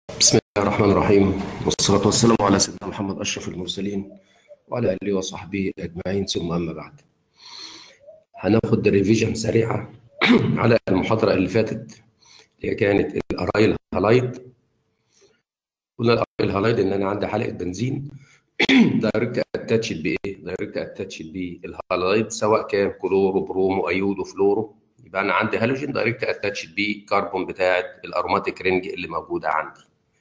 بسم الله الرحمن الرحيم والصلاة والسلام على سيدنا محمد أشرف المرسلين وعلى آله وصحبه أجمعين ثم أما بعد هناخد ريفيجن سريعة على المحاضرة اللي فاتت اللي هي كانت الأرايل هالايت قلنا الأرايل هالايت إن أنا عندي حلقة بنزين دايركت اتاتشد بإيه؟ دايركت اتاتشد بالهالايت سواء كان كلورو برومو أيودو فلورو يبقى أنا عندي هالوجين دايركت اتاتشد بالكربون بتاعت الأروماتيك رينج اللي موجودة عندي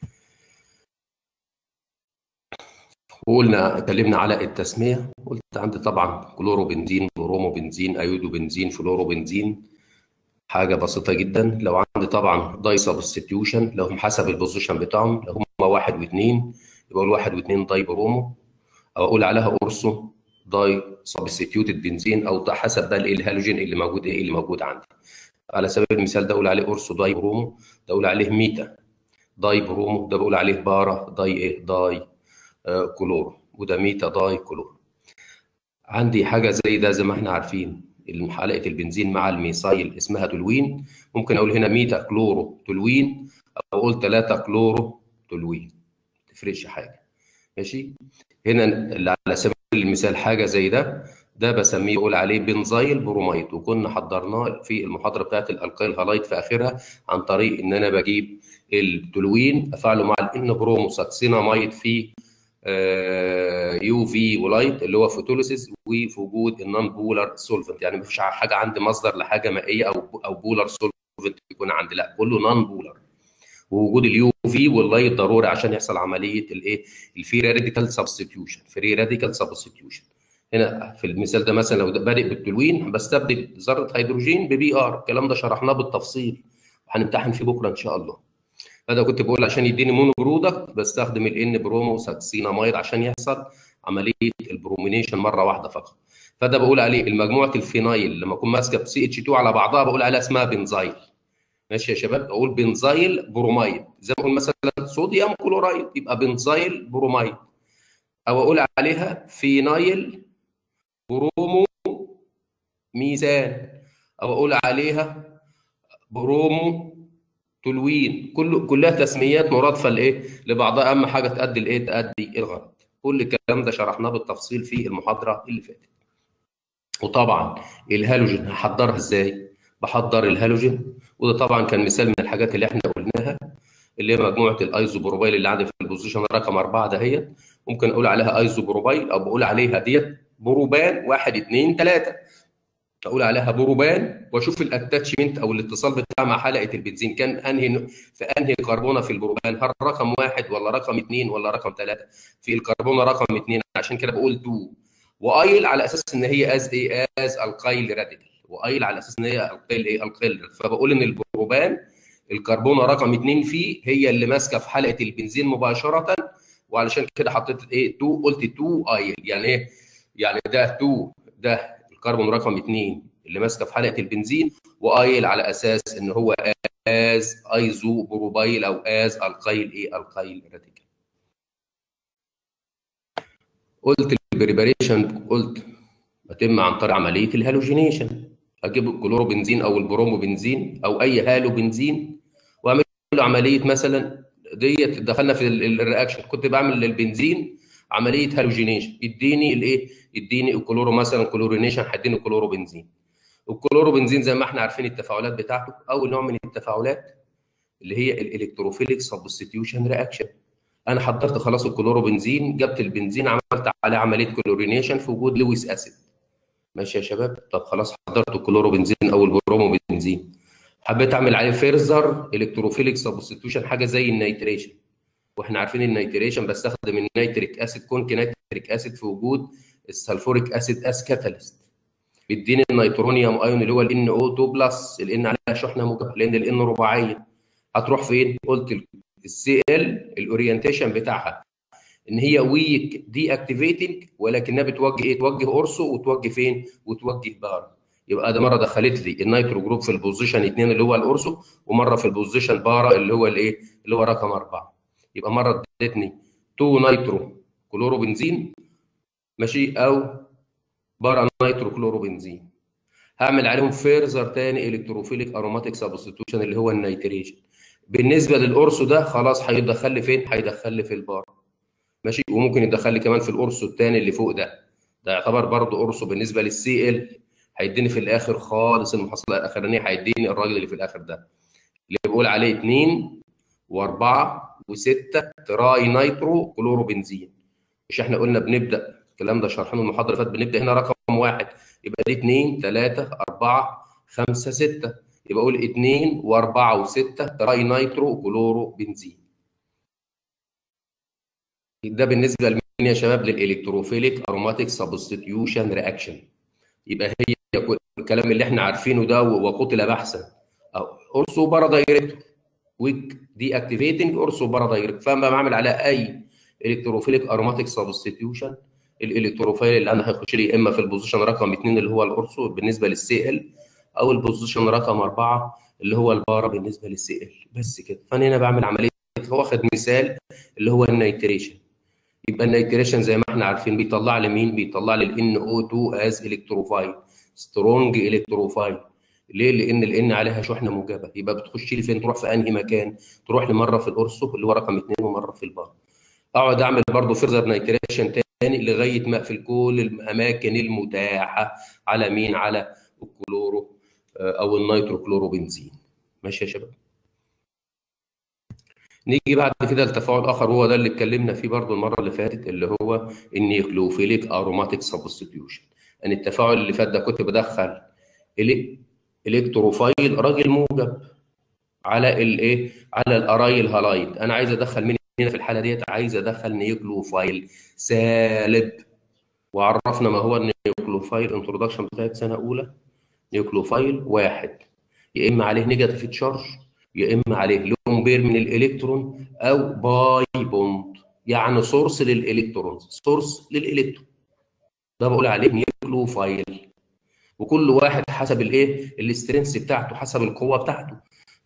وقلنا اتكلمنا على التسميه قلت عندي طبعا كلورو بنزين برومو بنزين ايودو بنزين فلورو بنزين حاجه بسيطه جدا لو عندي طبعا داي سبستيوشن لو هم حسب البوزيشن بتاعهم لو هم واحد واثنين يبقى اقول واحد واثنين داي برومو او اقول عليها اورسو داي سبستيوتد بنزين او ده حسب بقى الايه الهالوجين اللي موجود ايه اللي موجود عندي على سبيل المثال ده اقول عليه اورسو داي برومو ده اقول عليه ميتا داي برومو ده بقول عليه بارا داي ايه داي كلور وده ميتا داي كلور عندي حاجه زي ده زي ما احنا عارفين حلقه البنزين مع الميثايل اسمها تولوين ممكن اقول هنا ميتا كلورو تولوين او اقول 3 كلورو تولوين ما تفرقش حاجه ماشي هنا اللي على سبيل المثال حاجه زي ده ده بسميه اقول عليه بنزايل بروميد وكنا حضرناه في المحاضره بتاعت الالقيل هالايت في اخرها عن طريق ان انا بجيب التولوين افعله مع الان برومو ساكسيناميد في يو في ولايت اللي هو فوتوليسيس وفي وجود النون بولار سولفنت يعني مفيش حاجه عندي مصدر لحاجه مائيه او او بولار سولفنت يكون عندي لا كله نون بولار ووجود اليو في واللايت ضروري عشان يحصل عمليه الايه الفري راديكال سبستيوشن فري راديكال سبستيوشن هنا في المثال ده مثلا لو بادئ بالتولوين بستبدل ذره هيدروجين ببي ار الكلام ده شرحناه بالتفصيل وهنمتحن فيه بكره ان شاء الله هذا كنت بقول عشان يديني مونو برودكت بستخدم الان برومو ساكسيناميد عشان يحصل عمليه البرومينيشن مره واحده فقط فده بقول عليه المجموعه الفينايل لما اكون ماسكه بسي اتش 2 على بعضها بقول عليها اسمها بنزايل ماشي يا شباب اقول بنزايل برومايد زي ما اقول مثلا صوديوم كلورايد يبقى بنزايل برومايد او اقول عليها فينايل برومو ميزان او اقول عليها برومو تلوين كل كلها تسميات مرادفه لايه لبعضها اهم حاجه تؤدي لايه تؤدي الغرض كل الكلام ده شرحناه بالتفصيل في المحاضره اللي فاتت وطبعا الهالوجين هحضرها ازاي بحضر الهالوجين وده طبعا كان مثال من الحاجات اللي احنا قلناها اللي هي مجموعه الايزوبروبايل اللي عندي في البوزيشن رقم أربعة دهيت ممكن اقول عليها ايزوبروبايل او بقول عليها ديت بروبان واحد اثنين ثلاثه اقول عليها بروبان واشوف الاتاتشمنت او الاتصال بتاعها مع حلقه البنزين كان انهي في انهي كربونه في البروبان هل رقم واحد ولا رقم اثنين ولا رقم ثلاثه في الكربونه رقم اثنين عشان كده بقول 2 وايل على اساس ان هي از ايه از القيل راديكال وايل على اساس ان هي القيل ايه القيل فبقول ان البروبان الكربونه رقم اثنين فيه هي اللي ماسكه في حلقه البنزين مباشره وعلشان كده حطيت ايه 2 قلت 2 ايل يعني ايه يعني ده 2 ده الكربون رقم 2 اللي ماسكه في حلقه البنزين وايل على اساس ان هو از ايزو بروبايل او از القيل ايه القيل راديكال قلت البريباريشن قلت بتم عن طريق عمليه الهالوجينيشن اجيب الكلورو بنزين او البرومو بنزين او اي هالو بنزين واعمل له عمليه مثلا ديت دخلنا في الرياكشن كنت بعمل للبنزين عمليه هالوجينيشن يديني الايه يديني الكلورو مثلا كلورينيشن هيديني كلورو بنزين الكلورو بنزين زي ما احنا عارفين التفاعلات بتاعته اول نوع من التفاعلات اللي هي الالكتروفيليك سبستيوشن رياكشن انا حضرت خلاص الكلورو بنزين جبت البنزين عملت عليه عمليه كلورينيشن في وجود لويس اسيد ماشي يا شباب طب خلاص حضرت الكلورو بنزين او البرومو بنزين حبيت اعمل عليه فيرزر الكتروفيليك سبستيوشن حاجه زي النيتريشن واحنا عارفين النيتريشن بستخدم النيتريك اسيد كونك نيتريك اسيد في وجود السلفوريك اسيد اس كاتاليست بيديني النيترونيوم ايون اللي هو ال ان او 2 بلس ال ان عليها شحنه موجبه لان ال ان رباعيه هتروح فين؟ قلت السي ال الاورينتيشن بتاعها ان هي ويك دي اكتيفيتنج ولكنها بتوجه ايه؟ توجه اورسو وتوجه فين؟ وتوجه بار يبقى ده مره دخلت لي النيترو جروب في البوزيشن 2 اللي هو الاورسو ومره في البوزيشن بارا اللي هو الايه؟ اللي هو رقم اربعه يبقى مره ادتني 2 نيترو كلورو بنزين ماشي او بارا نيترو كلورو بنزين هعمل عليهم فيرزر تاني الكتروفيليك اروماتيك سبستيوشن اللي هو النيتريشن بالنسبه للقرص ده خلاص هيدخل لي فين هيدخل لي في البار ماشي وممكن يدخل لي كمان في القرص الثاني اللي فوق ده ده يعتبر برضه قرصه بالنسبه للسي ال هيديني في الاخر خالص المحصله الاخرانيه هيديني الراجل اللي في الاخر ده اللي بقول عليه 2 و4 و6 تراي نيترو كلورو بنزين مش احنا قلنا بنبدا الكلام ده شرحناه المحاضره اللي فاتت بنبدا هنا رقم واحد يبقى دي 2 3 4 5 6 يبقى اقول 2 و4 و6 تراي نيترو كلورو بنزين ده بالنسبه لمين يا شباب للالكتروفيليك اروماتيك سبستيتيوشن رياكشن يبقى هي الكلام اللي احنا عارفينه ده وقتل بحثا اورسو بارا دايركتور ويك دي اكتيفيتنج اورسو بارا دايركتور فاما بعمل على اي الكتروفيليك اروماتيك سبستيتيوشن الالكتروفيل اللي انا هيخش لي اما في البوزيشن رقم 2 اللي هو الاورسو بالنسبه للسي ال او البوزيشن رقم 4 اللي هو البارا بالنسبه للسي ال بس كده فانا هنا بعمل عمليه واخد مثال اللي هو النيتريشن يبقى النيتريشن زي ما احنا عارفين بيطلع لي مين بيطلع لي ال NO2 از الكتروفايل سترونج الكتروفايل ليه؟ لان ال N عليها شحنه موجبه يبقى بتخش لي فين تروح في انهي مكان؟ تروح لي مره في القرصو اللي هو رقم 2 ومره في البار. اقعد اعمل برضه فيرزر نيتريشن تاني لغايه ما اقفل كل الاماكن المتاحه على مين؟ على الكلورو او النيترو كلورو بنزين. ماشي يا شباب؟ نيجي بعد كده لتفاعل اخر هو ده اللي اتكلمنا فيه برضه المره اللي فاتت اللي هو النيوكليوفيليك اروماتيك سبستيتيوشن ان التفاعل اللي فات ده كنت بدخل الكتروفايل راجل موجب على الايه على الارايل هالايد انا عايز ادخل مين هنا في الحاله ديت عايز ادخل نيوكليوفايل سالب وعرفنا ما هو النيوكليوفايل انترودكشن بتاعت سنه اولى نيوكليوفايل واحد يا اما عليه نيجاتيف تشارج يا اما عليه لون بير من الالكترون او باي بوند يعني سورس للالكترونز سورس للالكترون ده بقول عليه نيوكليوفايل وكل واحد حسب الايه الاسترنس بتاعته حسب القوه بتاعته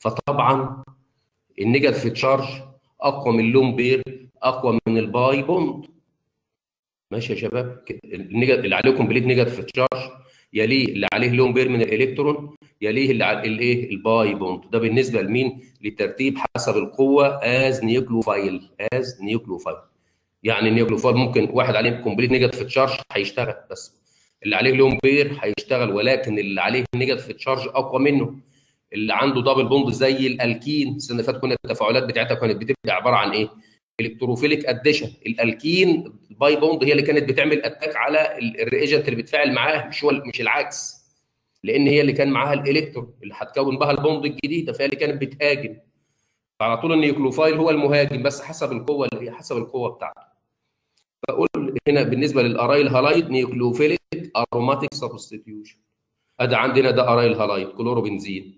فطبعا النيجاتيف تشارج اقوى من اللون بير اقوى من الباي بوند ماشي يا شباب اللي عليكم بليد نيجاتيف تشارج يليه اللي عليه لون بير من الالكترون يليه اللي على الايه الباي بوند ده بالنسبه لمين للترتيب حسب القوه از نيوكليوفايل از نيوكليوفايل يعني النيوكليوفايل ممكن واحد عليه كومبليت نيجاتيف تشارج هيشتغل بس اللي عليه لون بير هيشتغل ولكن اللي عليه نيجاتيف تشارج اقوى منه اللي عنده دبل بوند زي الالكين السنه اللي فاتت كنا التفاعلات بتاعتها كانت بتبقى عباره عن ايه؟ الكتروفيليك اديشن الالكين الباي بوند هي اللي كانت بتعمل اتاك على الريجنت اللي بتفاعل معاه مش هو مش العكس لان هي اللي كان معاها الالكترون اللي هتكون بها البوند الجديده فهي اللي كانت بتهاجم فعلى طول النيوكليوفايل هو المهاجم بس حسب القوه اللي هي حسب القوه بتاعته فاقول هنا بالنسبه للارايل هالايد نيوكليوفيليك اروماتيك سبستيتيوشن ادي عندنا ده ارايل هالايد كلورو بنزين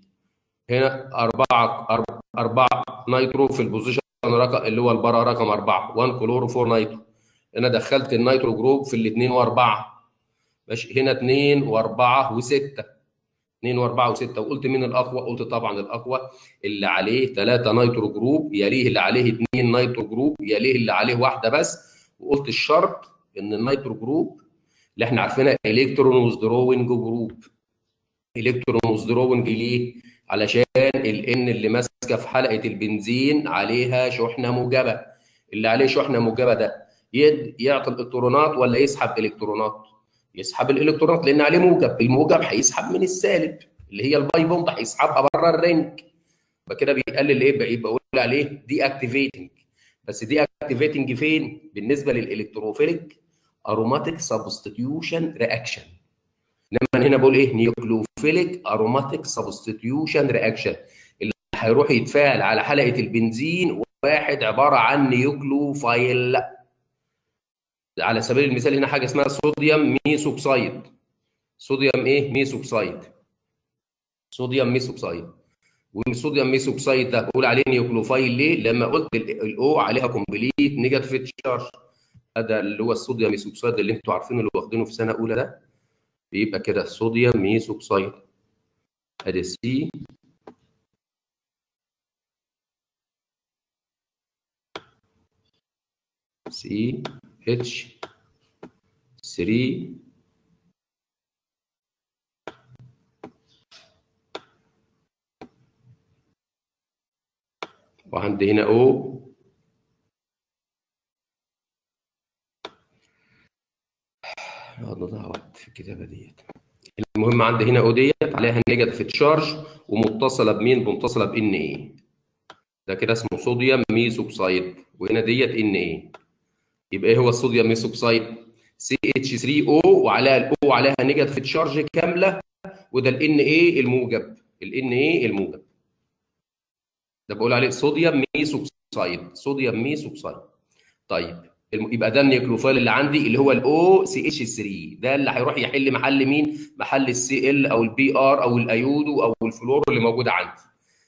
هنا أربعة أربعة نيترو في البوزيشن رقم اللي هو البارا رقم أربعة 1 كلورو 4 نيترو هنا دخلت النيترو جروب في الاثنين وأربعة ماشي هنا اثنين وأربعة وستة اثنين وأربعة وستة وقلت مين الأقوى؟ قلت طبعا الأقوى اللي عليه ثلاثة نيترو جروب يليه اللي عليه اثنين نيترو جروب يليه اللي عليه واحدة بس وقلت الشرط إن النيترو جروب اللي احنا عارفينها الكترون وذروينج جروب الكترون وذروينج ليه؟ علشان الان اللي ماسكه في حلقه البنزين عليها شحنه موجبه اللي عليه شحنه موجبه ده يعطي الالكترونات ولا يسحب الكترونات يسحب الالكترونات لان عليه موجب الموجب هيسحب من السالب اللي هي الباي بوند هيسحبها بره الرينج فكده بيقلل ايه بقى بقول عليه دي اكتيفيتنج بس دي اكتيفيتنج فين بالنسبه للالكتروفيليك اروماتيك سبستيتيوشن رياكشن انما هنا بقول ايه نيوكليوفيليك اروماتيك سبستيتيوشن رياكشن اللي هيروح يتفاعل على حلقه البنزين واحد عباره عن نيوكليوفايل على سبيل المثال هنا حاجه اسمها صوديوم ميثوكسايد صوديوم ايه ميثوكسايد صوديوم ميثوكسايد والصوديوم ميثوكسايد ده بقول عليه نيوكليوفايل ليه لما قلت الاو عليها كومبليت نيجاتيف تشارج هذا اللي هو الصوديوم ميثوكسايد اللي انتوا عارفينه اللي واخدينه في سنه اولى ده بيبقى كده صوديوم ميثوكسايد ادي سي سي اتش 3 وعندي هنا او نضيع وقت في الكتابه ديت المهم عندي هنا او ديت عليها نيجاتيف تشارج ومتصله بمين؟ متصله بان ايه ده كده اسمه صوديوم ميثوكسايد وهنا ديت ان ايه يبقى ايه هو الصوديوم ميثوكسايد سي اتش 3 او وعليها الاو عليها نيجاتيف تشارج كامله وده الان ايه الموجب الان ايه الموجب ده بقول عليه صوديوم ميثوكسايد صوديوم ميثوكسايد طيب يبقى ده النيوكلوفايل اللي عندي اللي هو الاو سي اتش 3 ده اللي هيروح يحل محل مين؟ محل السي ال او البي ار او الايودو او الفلور اللي موجوده عندي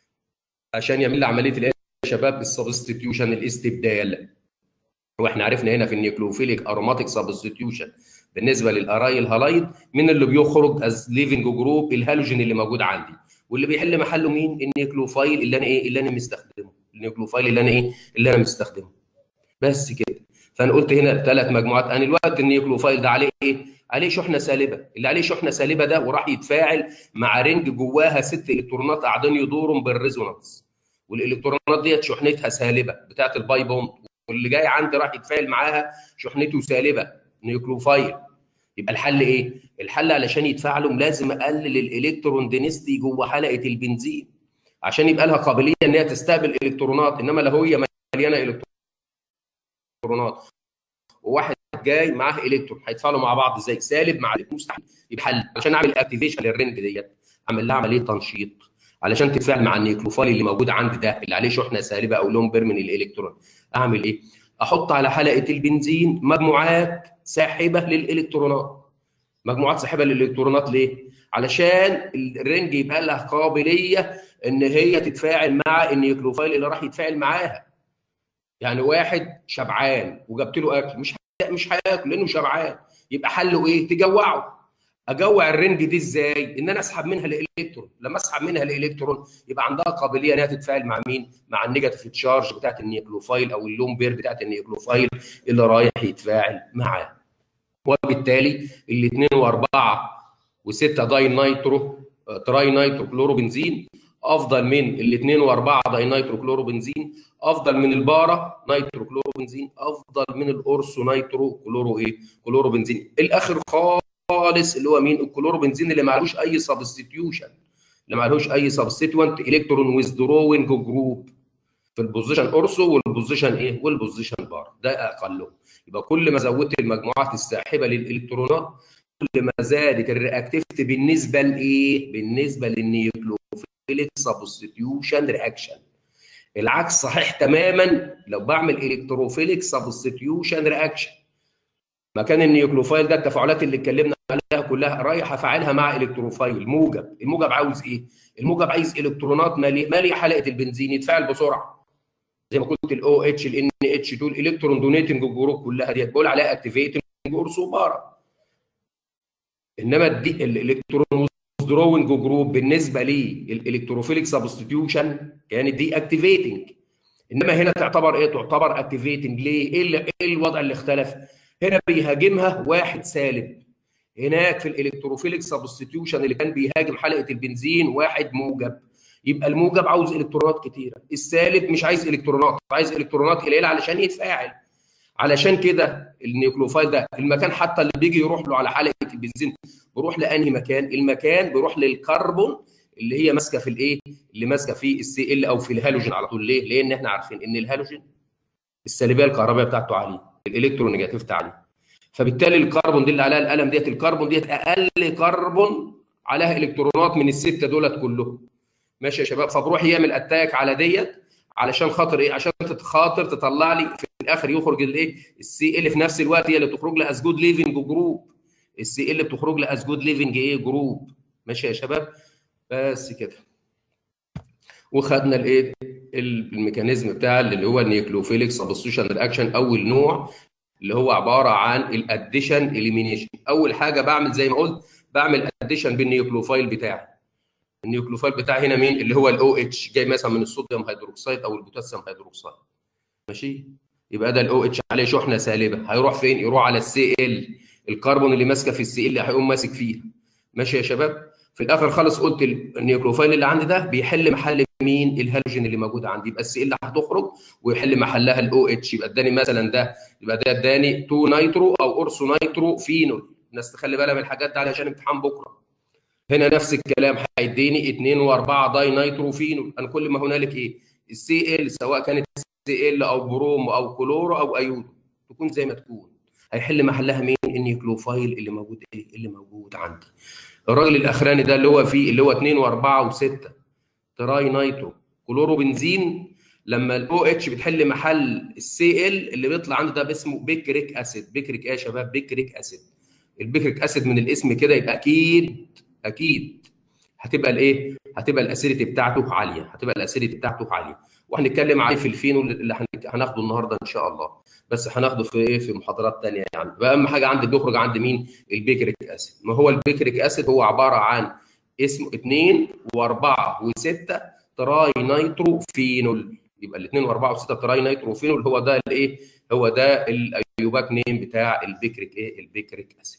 عشان يعمل لي عمليه الايه يا شباب السبستيتيوشن الاستبدال واحنا عرفنا هنا في النيوكلوفيليك اروماتيك سبستيتيوشن بالنسبه للارايل هالايد مين اللي بيخرج از ليفنج جروب الهالوجين اللي موجود عندي واللي بيحل محله مين النيوكلوفايل اللي انا ايه اللي انا مستخدمه النيوكلوفايل اللي انا ايه اللي انا مستخدمه بس كده فانا قلت هنا ثلاث مجموعات انا الوقت النيوكلوفايل ده عليه ايه عليه شحنه سالبه اللي عليه شحنه سالبه ده وراح يتفاعل مع رنج جواها ست الكترونات قاعدين يدوروا بالريزونانس والالكترونات ديت شحنتها سالبه بتاعت الباي بوند واللي جاي عندي راح يتفاعل معاها شحنته سالبه نيوكلوفايل يبقى الحل ايه؟ الحل علشان يتفاعلوا لازم اقلل الالكترون دينستي جوه حلقه البنزين عشان يبقى لها قابليه ان هي تستقبل الكترونات انما لو هي مليانه الكترونات وواحد جاي معاه الكترون هيتفاعلوا مع بعض ازاي؟ سالب مع مستحيل يبقى حل عشان اعمل اكتيفيشن للرنج ديت اعمل لها عمليه تنشيط علشان تتفاعل مع النيوكلوفايل اللي موجود عندي ده اللي عليه شحنه سالبه او لون بير من الالكترون اعمل ايه؟ احط على حلقه البنزين مجموعات ساحبه للالكترونات مجموعات ساحبه للالكترونات ليه؟ علشان الرنج يبقى لها قابليه ان هي تتفاعل مع النيوكلوفايل اللي راح يتفاعل معاها يعني واحد شبعان وجبت له اكل مش مش هياكل لانه شبعان يبقى حله ايه؟ تجوعه اجوع الرنج دي ازاي؟ ان انا اسحب منها الالكترون، لما اسحب منها الالكترون يبقى عندها قابليه انها تتفاعل مع مين؟ مع النيجاتيف تشارج بتاعت النيوكلوفايل او اللون بير بتاعت النيوكلوفايل اللي رايح يتفاعل معاه. وبالتالي الاثنين واربعه وسته داي نيترو تراي نيترو كلورو بنزين افضل من الاثنين واربعه داي نيترو كلورو بنزين افضل من البارا نيترو كلورو بنزين افضل من الاورسو نيترو كلورو ايه؟ كلورو بنزين الاخر خالص خالص اللي هو مين الكلورو بنزين اللي معلوش اي سبستيتيوشن اللي معلوش اي سبستيتوانت الكترون ويزدروينج جروب في البوزيشن اورسو والبوزيشن ايه والبوزيشن بار ده اقلهم يبقى كل ما زودت المجموعات الساحبه للالكترونات كل ما زادت الرياكتيفيتي بالنسبه لايه بالنسبه للنيوكلوفيليك سبستيتيوشن رياكشن العكس صحيح تماما لو بعمل الكتروفيليك سبستيتيوشن رياكشن مكان النيوكلوفايل ده التفاعلات اللي اتكلمنا عليها كلها رايح افعلها مع الكتروفايل موجب الموجب عاوز ايه الموجب عايز الكترونات مالي مالي حلقه البنزين يتفاعل بسرعه زي ما قلت الاو اتش الان اتش 2 الالكترون دونيتنج جروب كلها ديت بقول عليها اكتيفيتنج اورسوبارا انما دي الالكترون دروينج جروب بالنسبه للالكتروفيليك سبستيتيوشن كانت دي اكتيفيتنج انما هنا تعتبر ايه تعتبر اكتيفيتنج ليه ايه الوضع اللي اختلف هنا بيهاجمها واحد سالب هناك في الالكتروفيليك سبستيتيوشن اللي كان بيهاجم حلقه البنزين واحد موجب يبقى الموجب عاوز الكترونات كتيره السالب مش عايز الكترونات عايز الكترونات قليله علشان يتفاعل علشان كده النيوكلوفايل ده المكان حتى اللي بيجي يروح له على حلقه البنزين بيروح لانهي مكان المكان بيروح للكربون اللي هي ماسكه في الايه اللي ماسكه في السي ال او في الهالوجين على طول ليه لان احنا عارفين ان الهالوجين السالبيه الكهربائيه بتاعته عاليه الالكترون نيجاتيف عاليه فبالتالي الكربون دي اللي عليها القلم ديت الكربون ديت اقل كربون عليها الكترونات من السته دولت كلهم ماشي يا شباب فبروح يعمل اتاك على ديت علشان خاطر ايه عشان خاطر تطلع لي في الاخر يخرج الايه السي ال في نفس الوقت هي اللي بتخرج لي از جود ليفنج جروب السي ال بتخرج لي از جود ليفنج ايه جروب ماشي يا شباب بس كده وخدنا الايه الميكانيزم بتاع اللي هو النيوكلوفيليك سبستيوشن رياكشن اول نوع اللي هو عباره عن الاديشن اليمينيشن اول حاجه بعمل زي ما قلت بعمل اديشن بالنيوكلوفايل بتاعي النيوكلوفايل بتاعي هنا مين اللي هو الاو اتش جاي مثلا من الصوديوم هيدروكسيد او البوتاسيوم هيدروكسيد ماشي يبقى ده الاو اتش عليه شحنه سالبه هيروح فين يروح على السي ال الكربون اللي ماسكه في السي ال هيقوم ماسك فيها ماشي يا شباب في الاخر خالص قلت النيوكليوفايل اللي عندي ده بيحل محل مين الهالوجين اللي موجود عندي يبقى السي ال هتخرج ويحل محلها الاو اتش يبقى اداني مثلا ده يبقى ده اداني 2 نيترو او اورسو نيترو فينول الناس تخلي بالها من الحاجات دي علشان امتحان بكره هنا نفس الكلام هيديني 2 و4 داي نيترو فينول انا كل ما هنالك ايه السي ال سواء كانت سي ال او بروم او كلورو او ايودو تكون زي ما تكون هيحل محلها مين النيوكليوفايل اللي موجود ايه اللي موجود عندي الراجل الاخراني ده اللي هو فيه اللي هو 2 و4 و6 تراي نيترو كلورو بنزين لما الاو اتش بتحل محل السي ال اللي بيطلع عنده ده اسمه بيكريك اسيد بيكريك ايه يا شباب بيكريك اسيد البيكريك اسيد من الاسم كده يبقى اكيد اكيد هتبقى الايه هتبقى الاسيديتي بتاعته عاليه هتبقى الاسيديتي بتاعته عاليه وهنتكلم عليه في الفينول اللي هناخده النهارده ان شاء الله بس هناخده في ايه في محاضرات ثانيه يعني اهم حاجه عندي بيخرج عند مين البيكريك اسيد ما هو البيكريك اسيد هو عباره عن اسمه 2 و4 و6 تراي نيترو فينول يبقى الاثنين و4 و6 تراي نيترو فينول هو ده الايه هو ده الايوباك نيم بتاع البيكريك ايه البيكريك اسيد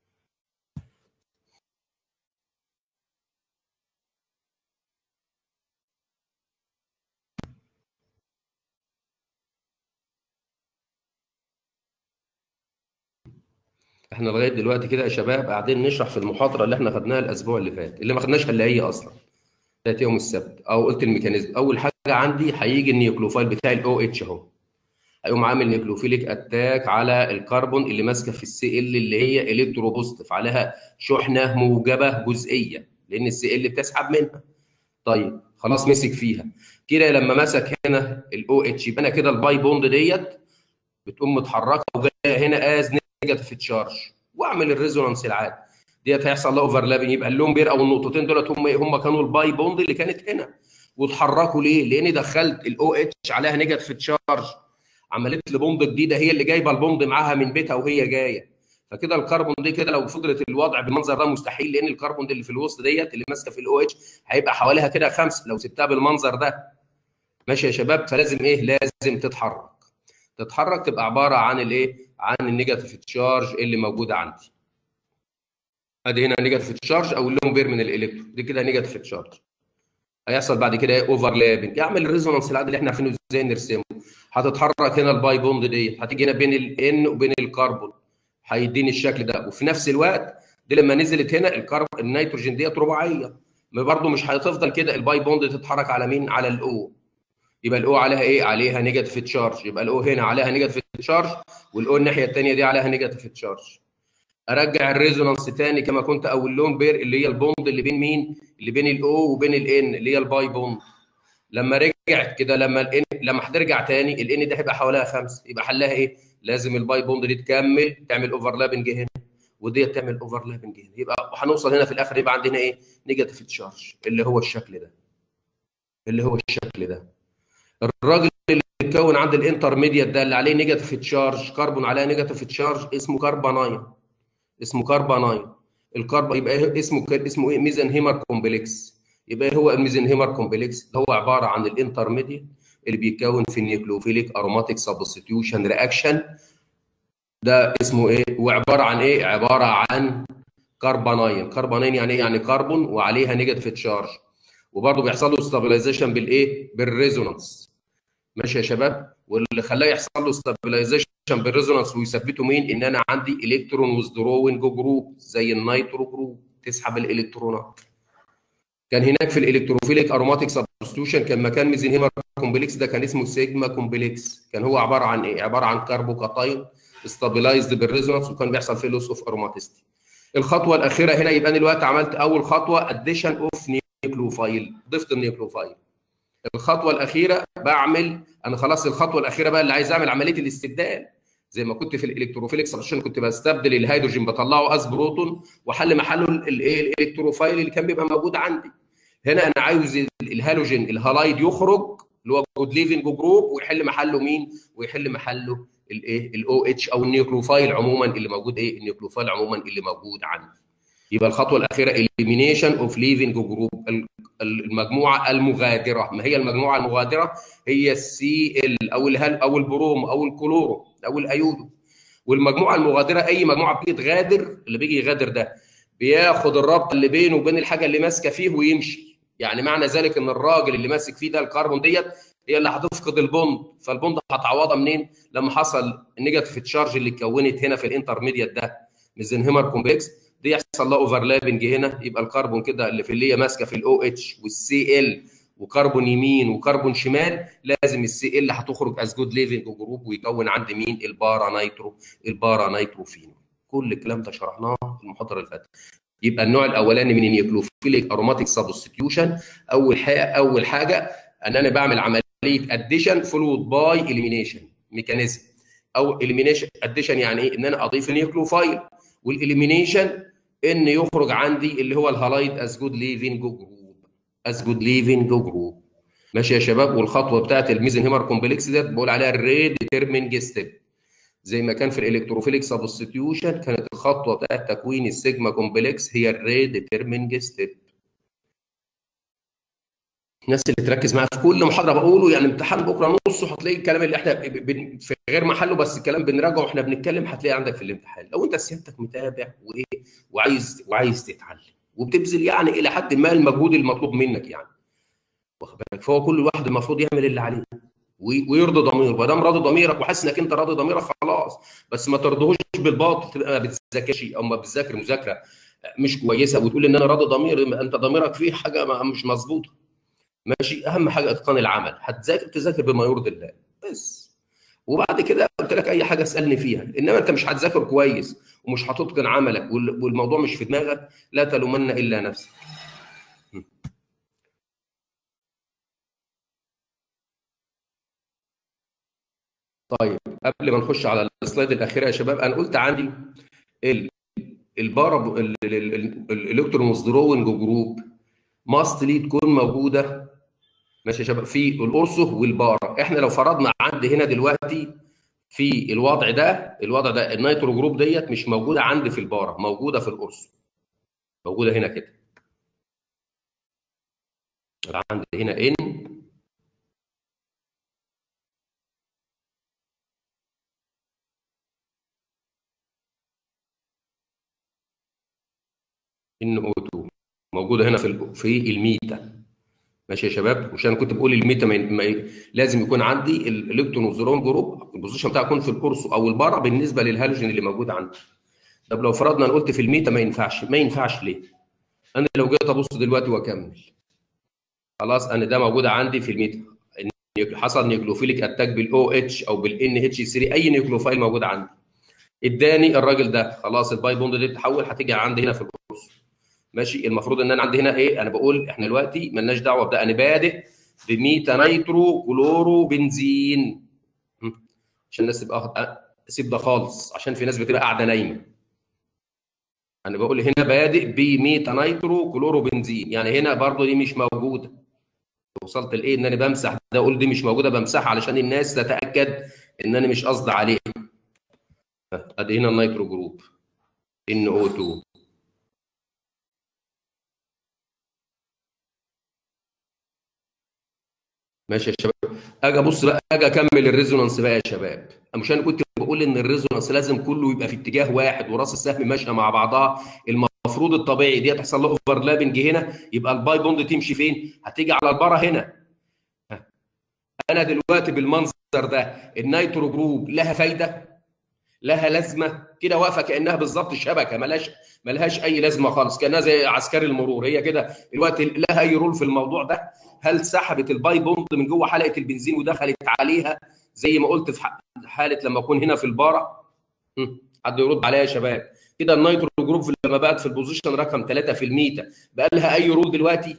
احنا لغايه دلوقتي كده يا شباب قاعدين نشرح في المحاضره اللي احنا خدناها الاسبوع اللي فات اللي ما خدناش الا هي اصلا بتاعت يوم السبت او قلت الميكانيزم اول حاجه عندي هيجي النيوكليوفايل بتاع الاو اتش اهو هيقوم عامل نيوكليوفيليك اتاك على الكربون اللي ماسكه في السي ال اللي هي الكترو بوزيتيف عليها شحنه موجبه جزئيه لان السي ال بتسحب منها طيب خلاص مسك فيها كده لما مسك هنا الاو اتش يبقى انا كده الباي بوند ديت بتقوم متحركه وجايه هنا از نيجاتيف تشارج واعمل الريزونانس العادي ديت هيحصل لها اوفرلابنج يبقى اللون بير او النقطتين دولت هم هم كانوا الباي بوند اللي كانت هنا واتحركوا ليه؟ لاني دخلت الاو اتش عليها نيجاتيف تشارج عملت لي بوند جديده هي اللي جايبه البوند معاها من بيتها وهي جايه فكده الكربون دي كده لو فضلت الوضع بالمنظر ده مستحيل لان الكربون اللي في الوسط ديت اللي ماسكه في الاو اتش هيبقى حواليها كده خمسه لو سبتها بالمنظر ده ماشي يا شباب فلازم ايه؟ لازم تتحرك تتحرك تبقى عباره عن الايه؟ عن النيجاتيف تشارج اللي موجوده عندي. ادي هنا نيجاتيف تشارج او اللون بير من الالكترون دي كده نيجاتيف تشارج. هيحصل بعد كده ايه اوفرلابنج يعمل الريزونانس العادي اللي احنا عارفينه ازاي نرسمه. هتتحرك هنا الباي بوند دي هتيجي هنا بين الان وبين الكربون هيديني الشكل ده وفي نفس الوقت دي لما نزلت هنا الكربون النيتروجين ديت رباعيه برضه مش هتفضل كده الباي بوند تتحرك على مين؟ على الاو. يبقى الاو عليها ايه؟ عليها نيجاتيف تشارج يبقى الاو هنا عليها نيجاتيف تشارج والاو الناحيه الثانيه دي عليها نيجاتيف تشارج. ارجع الريزونانس ثاني كما كنت اول لون بير اللي هي البوند اللي بين مين؟ اللي بين الاو وبين الان اللي هي الباي بوند. لما رجعت كده لما الان لما هترجع ثاني الان ده هيبقى حواليها خمسه يبقى حلها ايه؟ لازم الباي بوند دي تكمل تعمل اوفرلابنج هنا وديت تعمل اوفرلابنج هنا يبقى هنوصل هنا في الاخر يبقى عندنا ايه؟ نيجاتيف تشارج اللي هو الشكل ده. اللي هو الشكل ده. الراجل اللي اتكون عند الانترميديت ده اللي عليه نيجاتيف تشارج كربون عليه نيجاتيف تشارج اسمه كربوناين اسمه كربوناين الكرب يبقى اسمه اسمه ايه ميزنهيمر كومبلكس يبقى هو الميزنهيمر كومبلكس هو عباره عن الانترميديت اللي بيتكون في النيوكليوفيليك اروماتيك سبستيوشن رياكشن ده اسمه ايه وعباره عن ايه عباره عن كربوناين كربوناين يعني ايه يعني كربون وعليها نيجاتيف تشارج وبرضه بيحصل له ستابلايزيشن بالايه؟ بالريزونانس. ماشي يا شباب؟ واللي خلاه يحصل له ستابلايزيشن بالريزونانس ويثبته مين؟ ان انا عندي الكترون ويزدروينج جروب زي النيترو جروب تسحب الالكترونات. كان هناك في الالكتروفيليك اروماتيك سبستيوشن كان مكان ميزنهيمر كومبلكس ده كان اسمه سيجما كومبلكس كان هو عباره عن ايه؟ عباره عن كربوكاتاين ستابلايزد بالريزونانس وكان بيحصل فيه لوس اوف اروماتيستي. الخطوه الاخيره هنا يبقى انا دلوقتي عملت اول خطوه اديشن اوف نيوكليوفايل ضفت النيوكليوفايل الخطوه الاخيره بعمل انا خلاص الخطوه الاخيره بقى اللي عايز اعمل عمليه الاستبدال زي ما كنت في الالكتروفيليك سبستيوشن كنت بستبدل الهيدروجين بطلعه از بروتون واحل محله الايه الالكتروفايل اللي كان بيبقى موجود عندي هنا انا عاوز الهالوجين الهالايد يخرج اللي هو جود ليفنج جروب ويحل محله مين ويحل محله الايه الاو اتش او النيوكليوفايل عموما اللي موجود ايه النيوكليوفايل عموما اللي موجود عندي يبقى الخطوه الاخيره elimination اوف ليفنج جروب المجموعه المغادره ما هي المجموعه المغادره هي السي ال او الهل او البروم او الكلورو او الايودو والمجموعه المغادره اي مجموعه بتيجي تغادر اللي بيجي يغادر ده بياخد الربط اللي بينه وبين الحاجه اللي ماسكه فيه ويمشي يعني معنى ذلك ان الراجل اللي ماسك فيه ده الكربون ديت هي اللي هتفقد البوند فالبوند هتعوضها منين لما حصل النيجاتيف تشارج اللي اتكونت هنا في الانترميديت ده ميزنهيمر كومبلكس دي يحصل لها اوفرلابنج هنا يبقى الكربون كده اللي في اللي هي ماسكه في الاو اتش والسي ال وكربون يمين وكربون شمال لازم السي ال هتخرج از جود ليفنج جروب ويكون عند مين البارا نايترو البارا نايتروفينول كل الكلام ده شرحناه في المحاضره اللي فاتت يبقى النوع الاولاني من النيوكلوفيليك اروماتيك سبستيوشن اول حاجه اول حاجه ان انا بعمل عمليه اديشن فولود باي اليمينيشن ميكانيزم او اليمينيشن اديشن يعني ايه ان انا اضيف نيوكلوفايل والاليمينيشن ان يخرج عندي اللي هو الهالايد از جود ليفنج جروب از جود ليفنج جروب ماشي يا شباب والخطوه بتاعت الميزنهيمر كومبلكس ديت بقول عليها الري ديترمينج ستيب زي ما كان في الالكتروفيليك سبستيوشن كانت الخطوه بتاعت تكوين السيجما كومبلكس هي الري ديترمينج ستيب الناس اللي تركز معايا في كل محاضره بقوله يعني امتحان بكره نصه هتلاقي الكلام اللي احنا في غير محله بس الكلام بنراجعه واحنا بنتكلم هتلاقي عندك في الامتحان لو انت سيادتك متابع وايه وعايز وعايز تتعلم وبتبذل يعني الى حد ما المجهود المطلوب منك يعني واخد بالك فهو كل واحد المفروض يعمل اللي عليه ويرضي ضميره ما دام راضي ضميرك وحاسس انك انت راضي ضميرك خلاص بس ما ترضيهوش بالباطل تبقى ما بتذاكرش او ما بتذاكر مذاكره مش كويسه وتقول ان انا راضي ضميري انت ضميرك فيه حاجه مش مظبوطه ماشي اهم حاجه اتقان العمل هتذاكر تذاكر بما يرضي الله بس وبعد كده قلت لك اي حاجه اسالني فيها انما انت مش هتذاكر كويس ومش هتتقن عملك والموضوع مش في دماغك لا تلومن الا نفسك طيب قبل ما نخش على السلايد الاخيره يا شباب انا قلت عندي البارا الالكترون ويزدروينج جروب ماست لي تكون موجوده ماشي يا شباب في الارسو والبارا احنا لو فرضنا عندي هنا دلوقتي في الوضع ده الوضع ده النيترو جروب ديت مش موجوده عندي في البارا موجوده في الارسو موجوده هنا كده عندي هنا ان ان او 2 موجوده هنا في في الميتا ماشي يا شباب مش انا كنت بقول الميتا ما ما لازم يكون عندي الالكترون والزيرون جروب البوزيشن بتاعه يكون في القرص او البارا بالنسبه للهالوجين اللي موجود عندي طب لو فرضنا انا قلت في الميتا ما ينفعش ما ينفعش ليه؟ انا لو جيت ابص دلوقتي واكمل خلاص انا ده موجود عندي في الميتا حصل نيوكلوفيليك اتاك بالاو اتش او بالان اتش 3 اي نيوكلوفايل موجود عندي اداني الراجل ده خلاص الباي بوند دي تتحول هتيجي عندي هنا في القرص ماشي المفروض ان انا عندي هنا ايه انا بقول احنا دلوقتي مالناش دعوه بده انا بادئ بميتا نيترو كلورو بنزين عشان الناس تبقى سيب ده خالص عشان في ناس بتبقى قاعده نايمه انا بقول هنا بادئ بميتا نيترو كلورو بنزين يعني هنا برضو دي مش موجوده وصلت لايه ان انا بمسح ده اقول دي مش موجوده بمسحها علشان الناس تتاكد ان انا مش قصدي عليها ادي هنا النيترو جروب ان او 2 ماشي يا شباب اجي ابص بقى اجي اكمل الريزونانس بقى يا شباب مش انا كنت بقول ان الريزونانس لازم كله يبقى في اتجاه واحد وراس السهم ماشيه مع بعضها المفروض الطبيعي دي تحصل له اوفرلابنج هنا يبقى الباي بوند تمشي فين؟ هتيجي على البره هنا انا دلوقتي بالمنظر ده النيترو جروب لها فايده لها لازمه كده واقفه كانها بالظبط شبكه ملهاش ملهاش اي لازمه خالص كانها زي عسكري المرور هي كده دلوقتي لها اي رول في الموضوع ده هل سحبت الباي بوند من جوه حلقه البنزين ودخلت عليها زي ما قلت في حاله لما اكون هنا في الباره حد يرد عليا يا شباب كده النيترو جروب لما بقت في البوزيشن رقم 3 في الميتا بقى لها اي رول دلوقتي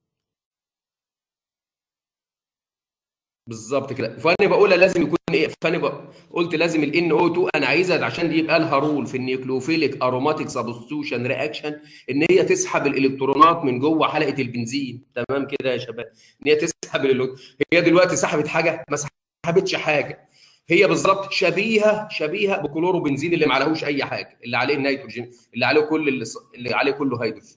بالظبط كده فانا بقول لازم يكون ايه فانا بقى قلت لازم الان او 2 انا عايزها عشان دي يبقى لها رول في النيوكليوفيليك اروماتيك سبستيوشن رياكشن ان هي تسحب الالكترونات من جوه حلقه البنزين تمام كده يا شباب ان هي تسحب الالكترون هي دلوقتي سحبت حاجه ما سحبتش حاجه هي بالظبط شبيهه شبيهه بكلورو بنزين اللي ما عليهوش اي حاجه اللي عليه النيتروجين اللي عليه كل اللي, اللي عليه كله هيدروجين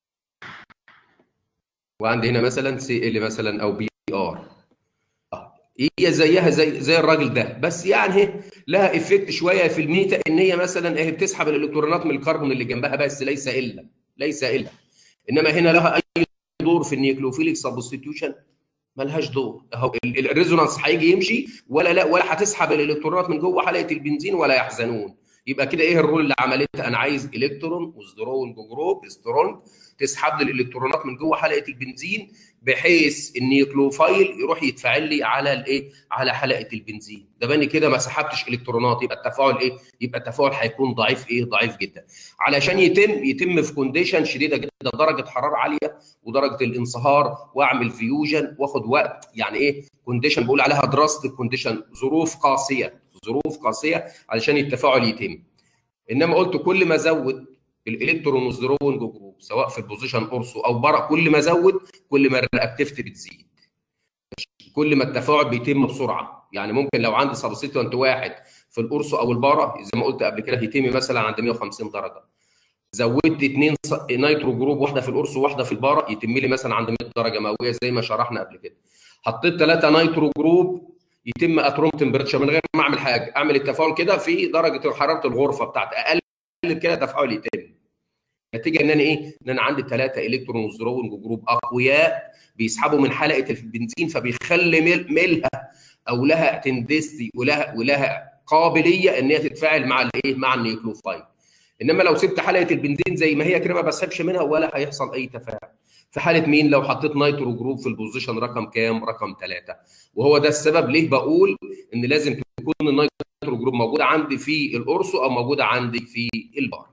وعندي هنا مثلا سي ال مثلا او بي ار هي زيها زي زي الراجل ده بس يعني لها افكت شويه في الميتا ان هي مثلا هي بتسحب الالكترونات من الكربون اللي جنبها بس ليس الا ليس الا انما هنا لها اي دور في النيوكليوفيليك سبستيتيوشن ملهاش دور اهو الريزونانس هيجي يمشي ولا لا ولا هتسحب الالكترونات من جوه حلقه البنزين ولا يحزنون يبقى كده ايه الرول اللي عملتها انا عايز الكترون وزدرون جروب سترونج تسحب لي الالكترونات من جوه حلقه البنزين بحيث النيوكلوفايل يروح يتفاعل لي على الايه على حلقه البنزين ده باني كده ما سحبتش الكترونات يبقى التفاعل ايه يبقى التفاعل هيكون ضعيف ايه ضعيف جدا علشان يتم يتم في كونديشن شديده جدا درجه حراره عاليه ودرجه الانصهار واعمل فيوجن واخد وقت يعني ايه كونديشن بقول عليها دراست كونديشن ظروف قاسيه ظروف قاسيه علشان التفاعل يتم انما قلت كل ما ازود الالكترون والزرون جروب سواء في البوزيشن اورسو او برا كل ما ازود كل ما الرياكتيفيتي بتزيد كل ما التفاعل بيتم بسرعه يعني ممكن لو عندي سبستيتوانت واحد في القرص او البارا زي ما قلت قبل كده يتم مثلا عند 150 درجه زودت اثنين نيترو جروب واحده في القرص وواحده في البارا يتم لي مثلا عند 100 درجه مئويه زي ما شرحنا قبل كده حطيت ثلاثه نيترو جروب يتم اتروم تمبريتشر من غير ما اعمل حاجه اعمل التفاعل كده في درجه حراره الغرفه بتاعت اقل كده تفاعل يتم نتيجه ان انا ايه ان انا عندي ثلاثه الكترون وزرون جروب اقوياء بيسحبوا من حلقه البنزين فبيخلي ميلها او لها تندستي ولها ولها قابليه ان هي تتفاعل مع الايه مع النيوكلوفايل انما لو سبت حلقه البنزين زي ما هي كده ما بسحبش منها ولا هيحصل اي تفاعل في حاله مين لو حطيت نيترو جروب في البوزيشن رقم كام رقم ثلاثة وهو ده السبب ليه بقول ان لازم تكون النيترو جروب موجوده عندي في القرصو او موجوده عندي في البار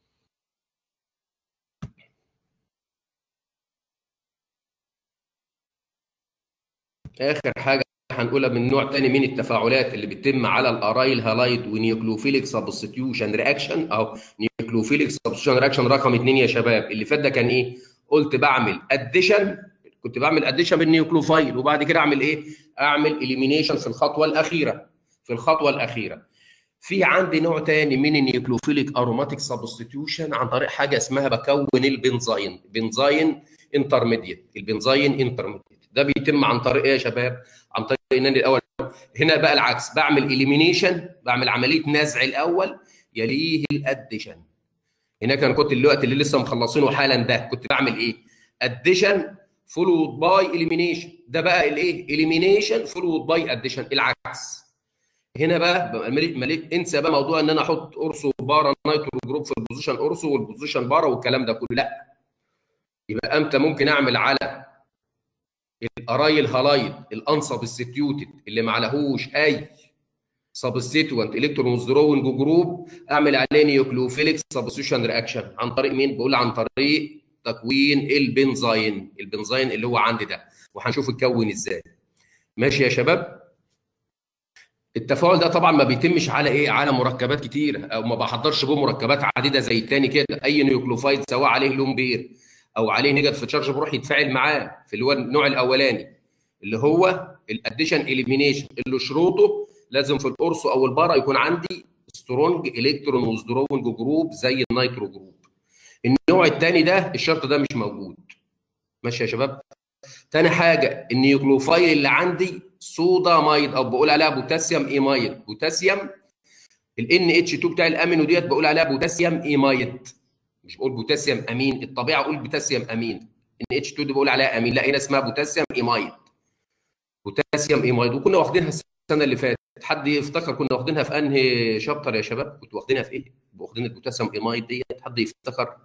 اخر حاجه هنقولها من نوع تاني من التفاعلات اللي بتتم على الارايل هالايد ونيوكلوفيليك سبستيوشن رياكشن او نيوكلوفيليك سبستيوشن رياكشن رقم اثنين يا شباب اللي فات ده كان ايه؟ قلت بعمل اديشن كنت بعمل اديشن بالنيوكلوفايل وبعد كده اعمل ايه؟ اعمل اليمينيشن في الخطوه الاخيره في الخطوه الاخيره في عندي نوع تاني من النيوكلوفيليك اروماتيك سبستيوشن عن طريق حاجه اسمها بكون البنزين بنزين انترميديت البنزين انترميديت ده بيتم عن طريق ايه يا شباب؟ عن طريق ان انا الاول هنا بقى العكس بعمل اليمينيشن بعمل عمليه نزع الاول يليه الاديشن هناك انا كنت الوقت اللي لسه مخلصينه حالا ده كنت بعمل ايه؟ اديشن فولود باي اليمينيشن ده بقى الايه؟ اليمينيشن فولود باي اديشن العكس هنا بقى مليك انسى بقى موضوع ان انا احط اورسو بارا نايترو جروب في البوزيشن اورسو والبوزيشن بارا والكلام ده كله لا يبقى امتى ممكن اعمل على الارايل هالايد الانسبستيوتد اللي ما عليهوش اي سبستيتوانت الكترون وذرونج جروب اعمل عليه نيوكليوفيليك سبستيوشن رياكشن عن طريق مين؟ بقول عن طريق تكوين البنزين البنزين اللي هو عندي ده وهنشوف اتكون ازاي ماشي يا شباب التفاعل ده طبعا ما بيتمش على ايه على مركبات كتير او ما بحضرش به مركبات عديده زي الثاني كده اي نيوكليوفايد سواء عليه لون بير او عليه نيجاتيف تشارج بروح يتفاعل معاه في اللي هو النوع الاولاني اللي هو الاديشن اليمينيشن اللي شروطه لازم في القرص او البارا يكون عندي سترونج الكترون وزدرونج جروب زي النيترو جروب النوع الثاني ده الشرط ده مش موجود ماشي يا شباب تاني حاجه النيوكلوفايل اللي عندي صودا مايد او بقول عليها بوتاسيوم ايمايد بوتاسيوم ال NH2 بتاع الامينو ديت بقول عليها بوتاسيوم ايمايد مش بقول بوتاسيوم امين الطبيعه اقول بوتاسيوم امين ان اتش 2 دي بقول عليها امين لا هنا اسمها بوتاسيوم ايمايد بوتاسيوم ايمايد وكنا واخدينها السنه اللي فاتت حد يفتكر كنا واخدينها في انهي شابتر يا شباب كنتوا واخدينها في ايه واخدين البوتاسيوم ايمايد ديت حد يفتكر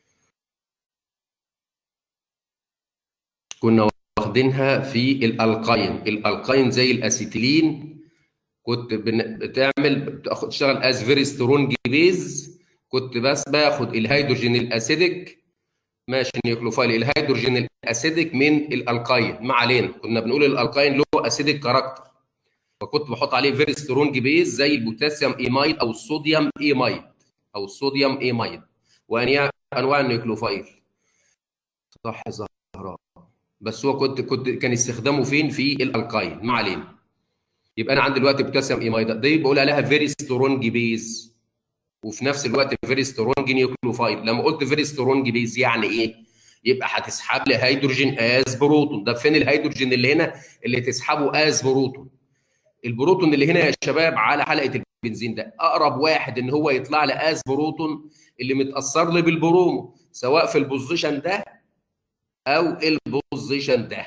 كنا واخدينها في الالقاين الالقاين زي الاسيتيلين كنت بتعمل تشتغل از فيري سترونج بيز كنت بس باخد الهيدروجين الاسيديك ماشي نيوكلوفايل الهيدروجين الاسيديك من الالقاين ما علينا كنا بنقول الالقاين له اسيديك كاركتر فكنت بحط عليه فيري سترونج بيز زي البوتاسيوم ايمايد او الصوديوم ايمايد او الصوديوم ايمايد وانواع انواع النيوكلوفايل صح زهراء بس هو كنت كنت كان استخدامه فين في الالقاين ما علينا يبقى انا عندي دلوقتي بوتاسيوم ايمايد دي بقول عليها فيري سترونج بيز وفي نفس الوقت فيري سترونج نيوكليوفايد لما قلت فيري سترونج بيز يعني ايه يبقى هتسحب لي هيدروجين از بروتون ده فين الهيدروجين اللي هنا اللي تسحبه از بروتون البروتون اللي هنا يا شباب على حلقه البنزين ده اقرب واحد ان هو يطلع لي از بروتون اللي متاثر لي بالبرومو سواء في البوزيشن ده او البوزيشن ده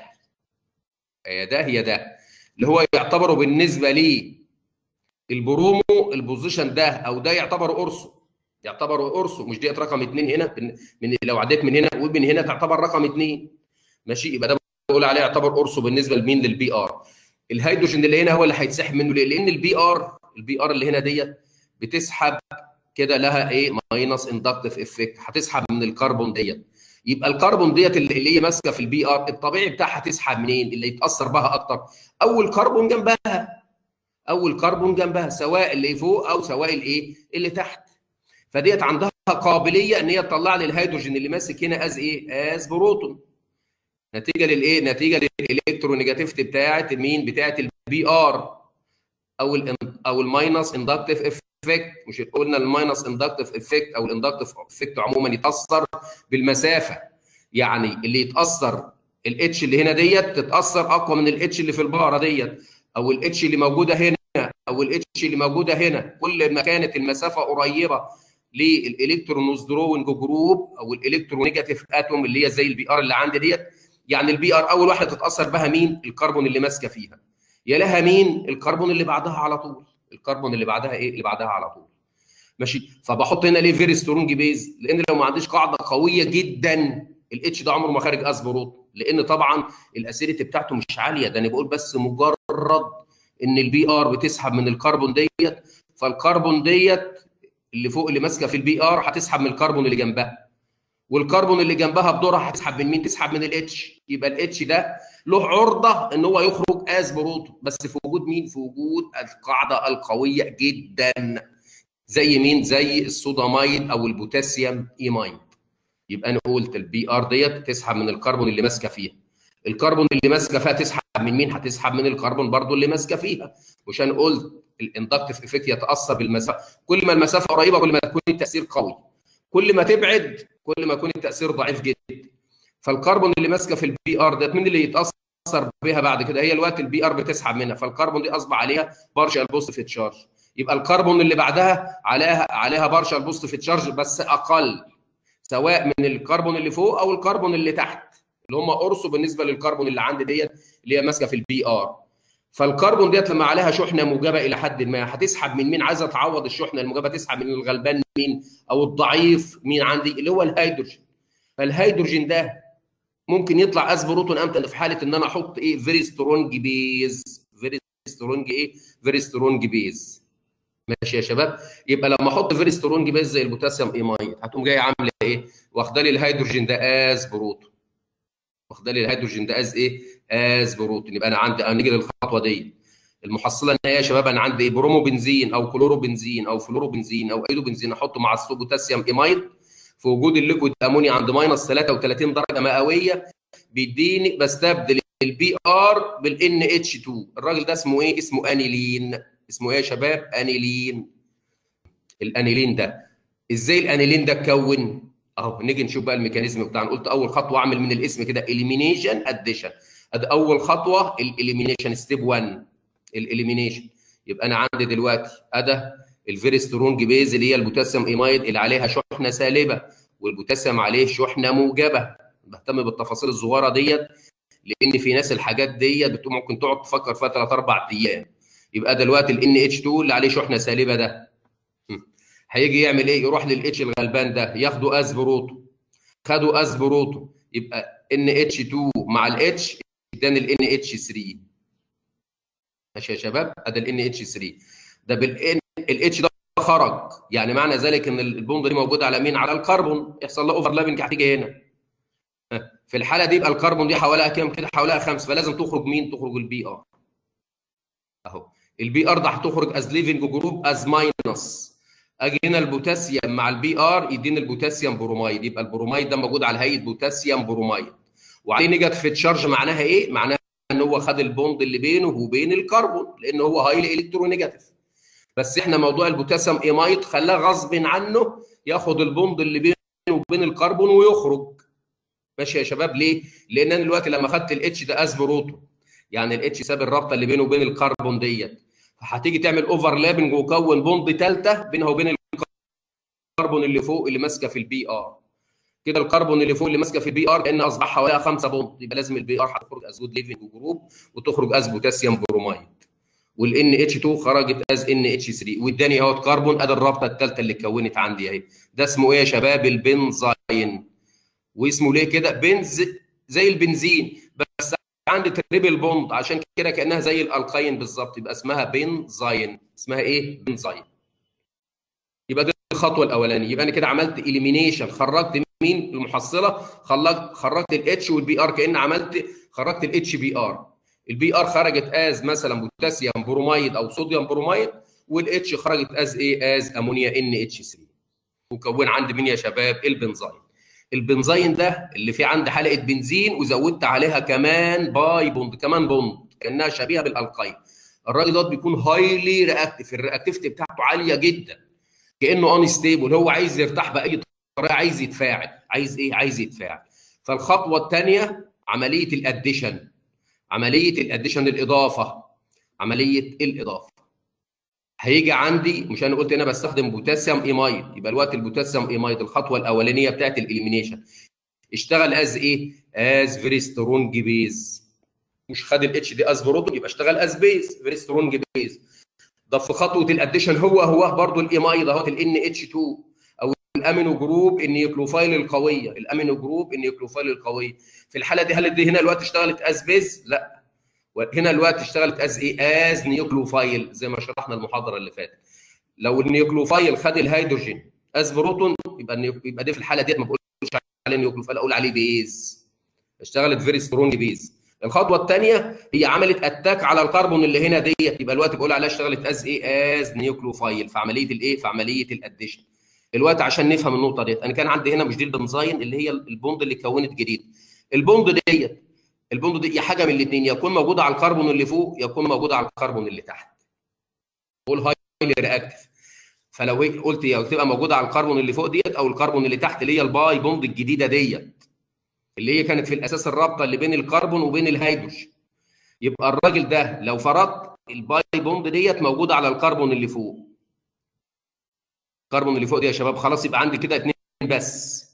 يا ده يا ده اللي هو يعتبره بالنسبه لي البرومو البوزيشن ده او ده يعتبر قرصه يعتبر قرصه مش ديت رقم اثنين هنا من لو عديت من هنا ومن هنا تعتبر رقم اثنين ماشي يبقى ده بقول عليه يعتبر قرصه بالنسبه لمين للبي ار الهيدروجين اللي هنا هو اللي هيتسحب منه ليه؟ لان البي ار البي ار اللي هنا ديت بتسحب كده لها ايه ماينس اندكتيف افكت هتسحب من الكربون ديت يبقى الكربون ديت اللي هي ماسكه في البي ار الطبيعي بتاعها تسحب منين اللي يتاثر بها اكتر اول كربون جنبها اول كربون جنبها سواء اللي فوق او سواء الايه اللي تحت فديت عندها قابليه ان هي تطلع لي الهيدروجين اللي ماسك هنا از ايه از بروتون نتيجه للايه نتيجه للالكترونيجاتيفيتي بتاعه مين بتاعه البي ار او ال او الماينس اندكتيف افكت مش قلنا الماينس اندكتيف افكت او الاندكتيف افكت عموما يتاثر بالمسافه يعني اللي يتاثر الاتش اللي هنا ديت تتاثر اقوى من الاتش اللي في البقره ديت او الاتش اللي موجوده هنا او الاتش اللي موجوده هنا كل ما كانت المسافه قريبه للالكترون دروينج جروب او الالكترونيجاتيف اتوم اللي هي زي البي ار اللي عندي ديت يعني البي ار اول واحده تتاثر بها مين الكربون اللي ماسكه فيها يلاها مين الكربون اللي بعدها على طول الكربون اللي بعدها ايه اللي بعدها على طول ماشي فبحط هنا ليه فيري سترونج بيز لان لو ما عنديش قاعده قويه جدا الاتش ده عمره ما خارج اسبروت لان طبعا الاسيريتي بتاعته مش عاليه ده انا بقول بس مجرد ان البي ار بتسحب من الكربون ديت فالكربون ديت اللي فوق اللي ماسكه في البي ار هتسحب من الكربون اللي جنبها والكربون اللي جنبها بدورها هتسحب من مين؟ تسحب من الاتش يبقى الاتش ده له عرضه ان هو يخرج از بروتون بس في وجود مين؟ في وجود القاعده القويه جدا زي مين؟ زي الصودامايد او البوتاسيوم ايمايد يبقى انا قلت البي ار ديت تسحب من الكربون اللي ماسكه فيها الكربون اللي ماسكه فيها تسحب من مين؟ هتسحب من الكربون برضو اللي ماسكه فيها مش انا قلت الاندكتيف افكت يتاثر بالمسافه كل ما المسافه قريبه كل ما يكون التاثير قوي كل ما تبعد كل ما يكون التاثير ضعيف جدا فالكربون اللي ماسكه في البي ار ده مين اللي يتاثر بها بعد كده هي الوقت البي ار بتسحب منها فالكربون دي اصبح عليها بارشال بوزيتيف تشارج يبقى الكربون اللي بعدها عليها عليها بارشال بوزيتيف تشارج بس اقل سواء من الكربون اللي فوق او الكربون اللي تحت اللي هم قرصوا بالنسبه للكربون اللي عندي ديت اللي هي ماسكه في البي ار فالكربون ديت لما عليها شحنه موجبه الى حد ما هتسحب من مين عايزه تعوض الشحنه الموجبه تسحب من الغلبان مين او الضعيف مين عندي اللي هو الهيدروجين فالهيدروجين ده ممكن يطلع از بروتون امتى في حاله ان انا احط ايه فيري سترونج بيز فيري سترونج ايه فيري سترونج بيز ماشي يا شباب يبقى لما احط فيري سترونج بيز زي البوتاسيوم ايمايد هتقوم جايه عامله ايه واخده لي الهيدروجين ده از بروتون واخده لي الهيدروجين ده از ايه از بروتون يبقى انا عندي نيجي للخطوه دي المحصله النهائيه يا شباب انا عندي برومو بنزين او كلورو بنزين او فلورو بنزين او ايدو بنزين احطه مع البوتاسيوم ايمايد في وجود الليكويد امونيا عند ماينس 33 درجه مئويه بيديني بستبدل البي ار بالان اتش 2 الراجل ده اسمه ايه اسمه انيلين اسمه ايه يا شباب انيلين الانيلين ده ازاي الانيلين ده اتكون اهو نيجي نشوف بقى الميكانيزم بتاعنا قلت اول خطوه اعمل من الاسم كده اليمينيشن اديشن ادي اول خطوه الاليمينيشن ستيب 1 الاليمينيشن يبقى انا عندي دلوقتي ادي الفيري سترونج بيز اللي هي البوتاسيوم ايمايد اللي عليها شحنه سالبه والبوتاسيوم عليه شحنه موجبه بهتم بالتفاصيل الصغيره ديت لان في ناس الحاجات ديت ممكن تقعد تفكر فيها ثلاث اربع ايام يبقى دلوقتي الان اتش 2 اللي عليه شحنه سالبه ده هيجي يعمل ايه؟ يروح للاتش الغلبان ده ياخده از بروتو خده از بروتو يبقى ان اتش 2 مع الاتش اداني الان اتش 3 ماشي يا شباب ادي الان اتش 3 ده بالان الاتش ده خرج يعني معنى ذلك ان البوند دي موجوده على مين على الكربون يحصل له اوفرلابنج هتيجي هنا في الحاله دي يبقى الكربون دي حواليها كام كده حواليها خمسه فلازم تخرج مين تخرج البي ار اهو البي ار ده هتخرج از ليفنج جروب از ماينس اجي هنا البوتاسيوم مع البي ار يديني البوتاسيوم برومايد يبقى البرومايد ده موجود على هيئه بوتاسيوم برومايد وعليه نيجاتيف تشارج معناها ايه؟ معناها ان هو خد البوند اللي بينه وبين الكربون لان هو هايلي الكترونيجاتيف بس احنا موضوع البوتاسيوم ايمايد خلاه غصب عنه ياخد البوند اللي بينه وبين الكربون ويخرج ماشي يا شباب ليه؟ لان انا دلوقتي لما خدت الاتش ده از بروتون يعني الاتش ساب الرابطه اللي بينه وبين الكربون ديت فهتيجي تعمل اوفرلابنج وكون بوند ثالثه بينها وبين الكربون اللي فوق اللي ماسكه في البي ار كده الكربون اللي فوق اللي ماسكه في البي ار كان اصبح حواليها خمسه بوند يبقى لازم البي ار هتخرج از جود ليفنج جروب وتخرج از بوتاسيوم برومايد والان اتش 2 خرجت از ان اتش 3 واداني اهوت كربون ادي الرابطه الثالثه اللي اتكونت عندي اهي ده اسمه ايه يا شباب البنزين واسمه ليه كده بنز زي البنزين بس عندي تريبل بوند عشان كده كانها زي الالقين بالظبط يبقى اسمها بنزين اسمها ايه بنزين يبقى دي الخطوه الاولانيه يبقى انا كده عملت اليمينيشن خرجت مين المحصله خرجت خرجت الاتش والبي ار كان عملت خرجت الاتش بي ار البي ار خرجت از مثلا بوتاسيوم برومايد او صوديوم برومايد والاتش خرجت از ايه از امونيا ان اتش 3 مكون عندي مين يا شباب البنزين البنزين ده اللي فيه عندي حلقه بنزين وزودت عليها كمان باي بوند كمان بوند كانها شبيهه بالالقين الراجل دوت بيكون هايلي رياكتيف الرياكتيفيتي بتاعته عاليه جدا كانه ان ستيبل هو عايز يرتاح باي طريقه عايز يتفاعل عايز ايه عايز يتفاعل فالخطوه الثانيه عمليه الاديشن عمليه الاديشن الاضافه عمليه الاضافه هيجي عندي مش انا قلت انا بستخدم بوتاسيوم ايمايد يبقى الوقت البوتاسيوم ايمايد الخطوه الاولانيه بتاعت الاليمينيشن اشتغل از ايه از فيري سترونج بيز مش خد الاتش دي از بروتون يبقى اشتغل از بيز فيري سترونج بيز ده في خطوه الاديشن هو هو برضه الايمايد اهوت الان اتش 2 او الامينو جروب النيوكلوفايل القويه الامينو جروب النيوكلوفايل القويه في الحاله دي هل دي هنا الوقت اشتغلت از بيز لا هنا الوقت اشتغلت از ايه از نيوكلوفايل زي ما شرحنا المحاضره اللي فاتت لو النيوكلوفايل خد الهيدروجين از بروتون يبقى يبقى دي في الحاله ديت ما بقولش عليه نيوكلوفايل اقول عليه بيز اشتغلت فيري سترونج بيز الخطوه الثانيه هي عملت اتاك على الكربون اللي هنا ديت يبقى الوقت بقول عليها اشتغلت از ايه از نيوكلوفايل في عمليه الايه في عمليه الاديشن الوقت عشان نفهم النقطه ديت انا كان عندي هنا مش دي البنزين اللي هي البوند اللي كونت جديد البوند ديت البوند دي حاجه من الاثنين يكون موجوده على الكربون اللي فوق يكون موجوده على الكربون اللي تحت قول هايلي رياكتيف فلو قلت يا تبقى موجوده على الكربون اللي فوق ديت او الكربون اللي تحت اللي هي الباي بوند الجديده ديت اللي هي كانت في الاساس الرابطه اللي بين الكربون وبين الهيدروجين يبقى الراجل ده لو فرضت الباي بوند ديت موجوده على الكربون اللي فوق الكربون اللي فوق دي يا شباب خلاص يبقى عندي كده اثنين بس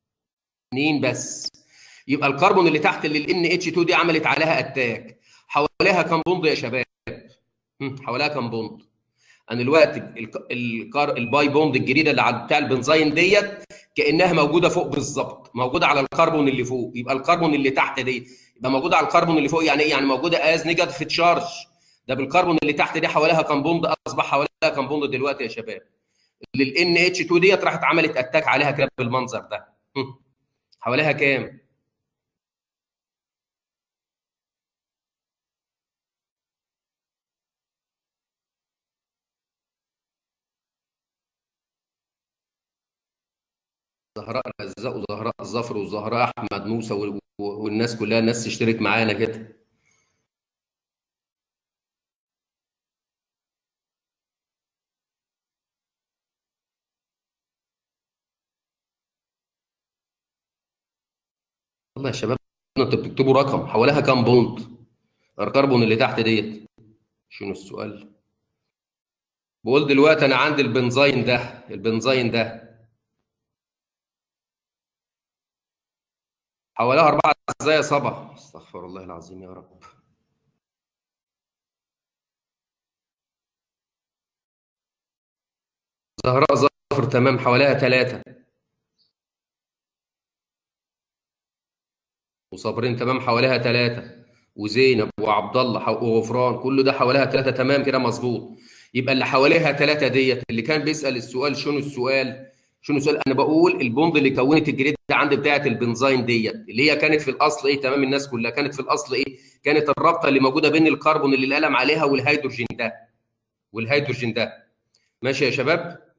اثنين بس يبقى الكربون اللي تحت اللي الان اتش 2 دي عملت عليها اتاك حواليها كام بوند يا شباب حواليها كام بوند انا دلوقتي الباي بوند الجديده اللي على بتاع البنزين ديت كانها موجوده فوق بالظبط موجوده على الكربون اللي فوق يبقى الكربون اللي تحت دي يبقى موجوده على الكربون اللي فوق يعني ايه يعني موجوده از نيجاتيف تشارج ده بالكربون اللي تحت دي حواليها كام بوند اصبح حواليها كام بوند دلوقتي يا شباب اللي الان اتش 2 ديت راحت عملت اتاك عليها كده بالمنظر ده حواليها كام زهراء رزاق وزهراء ظفر وزهراء احمد موسى والناس كلها الناس تشترك معانا كده والله يا شباب انتوا بتكتبوا رقم حواليها كام بونت الكربون اللي تحت ديت شنو السؤال بقول دلوقتي انا عندي البنزين ده البنزين ده حواليها أربعة زي صبا استغفر الله العظيم يا رب زهراء ظفر تمام حواليها ثلاثة وصابرين تمام حواليها ثلاثة وزينب وعبد الله وغفران كل ده حواليها ثلاثة تمام كده مظبوط يبقى اللي حواليها ثلاثة ديت اللي كان بيسأل السؤال شنو السؤال شنو السؤال انا بقول البوند اللي كونت الجريد عندي بتاعه البنزين ديت اللي هي كانت في الاصل ايه تمام الناس كلها كانت في الاصل ايه كانت الرابطه اللي موجوده بين الكربون اللي القلم عليها والهيدروجين ده والهيدروجين ده ماشي يا شباب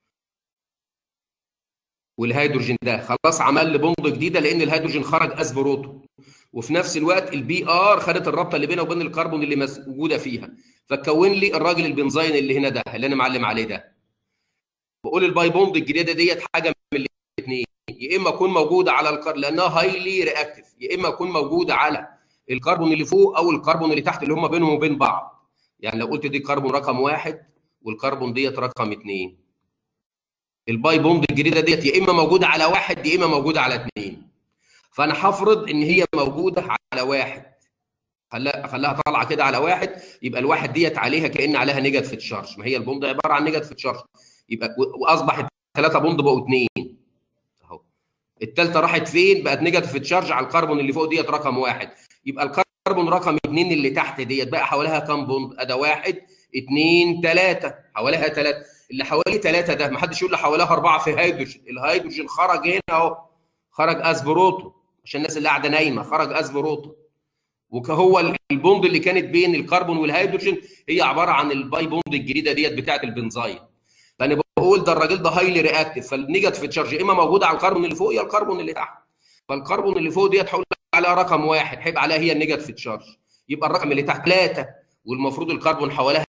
والهيدروجين ده خلاص عمل لي بوند جديده لان الهيدروجين خرج از بروتون وفي نفس الوقت البي ار خدت الرابطه اللي بينها وبين الكربون اللي موجوده فيها فكون لي الراجل البنزين اللي هنا ده اللي انا معلم عليه ده بقول الباي بوند الجديده ديت حاجه من الاثنين يا اما تكون موجوده على الكر لانها هايلي رياكتيف يا اما تكون موجوده على الكربون اللي فوق او الكربون اللي تحت اللي هم بينهم وبين بعض يعني لو قلت دي كربون رقم واحد والكربون ديت رقم اثنين الباي بوند الجديده ديت يا اما موجوده على واحد يا اما موجوده على اثنين فانا هفرض ان هي موجوده على واحد خلاها خلاها طالعه كده على واحد يبقى الواحد ديت عليها كان عليها نيجاتيف تشارج ما هي البوند عباره عن نيجاتيف تشارج يبقى واصبح الثلاثه بوند بقوا اثنين اهو الثالثه راحت فين بقت نيجاتيف تشارج على الكربون اللي فوق ديت رقم واحد يبقى الكربون رقم اثنين اللي تحت ديت بقى حواليها كام بوند ادا واحد اثنين ثلاثه حواليها ثلاثه اللي حوالي ثلاثه ده ما حدش يقول لي حواليها اربعه في هيدروجين الهيدروجين خرج هنا اهو خرج اسبروتو عشان الناس اللي قاعده نايمه خرج اسبروتو وهو البوند اللي كانت بين الكربون والهيدروجين هي عباره عن الباي بوند الجديده ديت بتاعه البنزين فانا بقول ده الراجل ده هايلي رياكتيف فالنيجاتيف تشارج اما موجوده على الكربون اللي فوق يا الكربون اللي تحت فالكربون اللي فوق ديت هقول عليها رقم واحد هيبقى عليها هي النيجاتيف تشارج يبقى الرقم اللي تحت ثلاثه والمفروض الكربون حواليها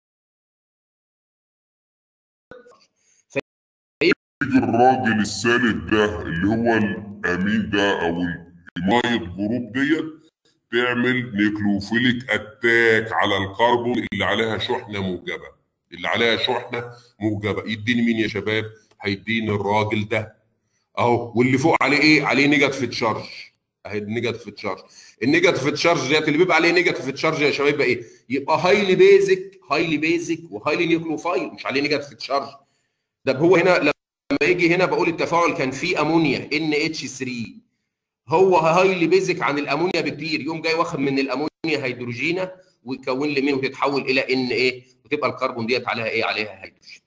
يجي الراجل السالب ده اللي هو الامين ده او المايت جروب ديت تعمل نيكلوفيليك اتاك على الكربون اللي عليها شحنه موجبه اللي عليها شحنه موجبه يديني مين يا شباب هيديني الراجل ده اهو واللي فوق عليه ايه عليه نيجاتيف تشارج اهي النيجاتيف تشارج النيجاتيف تشارج ديت اللي بيبقى عليه نيجاتيف تشارج يا شباب يبقى ايه يبقى هايلي بيزك هايلي بيزك وهايلي نيوكلوفايل مش عليه نيجاتيف تشارج ده هو هنا لما يجي هنا بقول التفاعل كان فيه امونيا ان اتش 3 هو هايلي بيزك عن الامونيا بكتير يقوم جاي واخد من الامونيا هيدروجينه ويكون لي منه وتتحول الى ان ايه وتبقى الكربون ديت عليها ايه عليها هيدروجين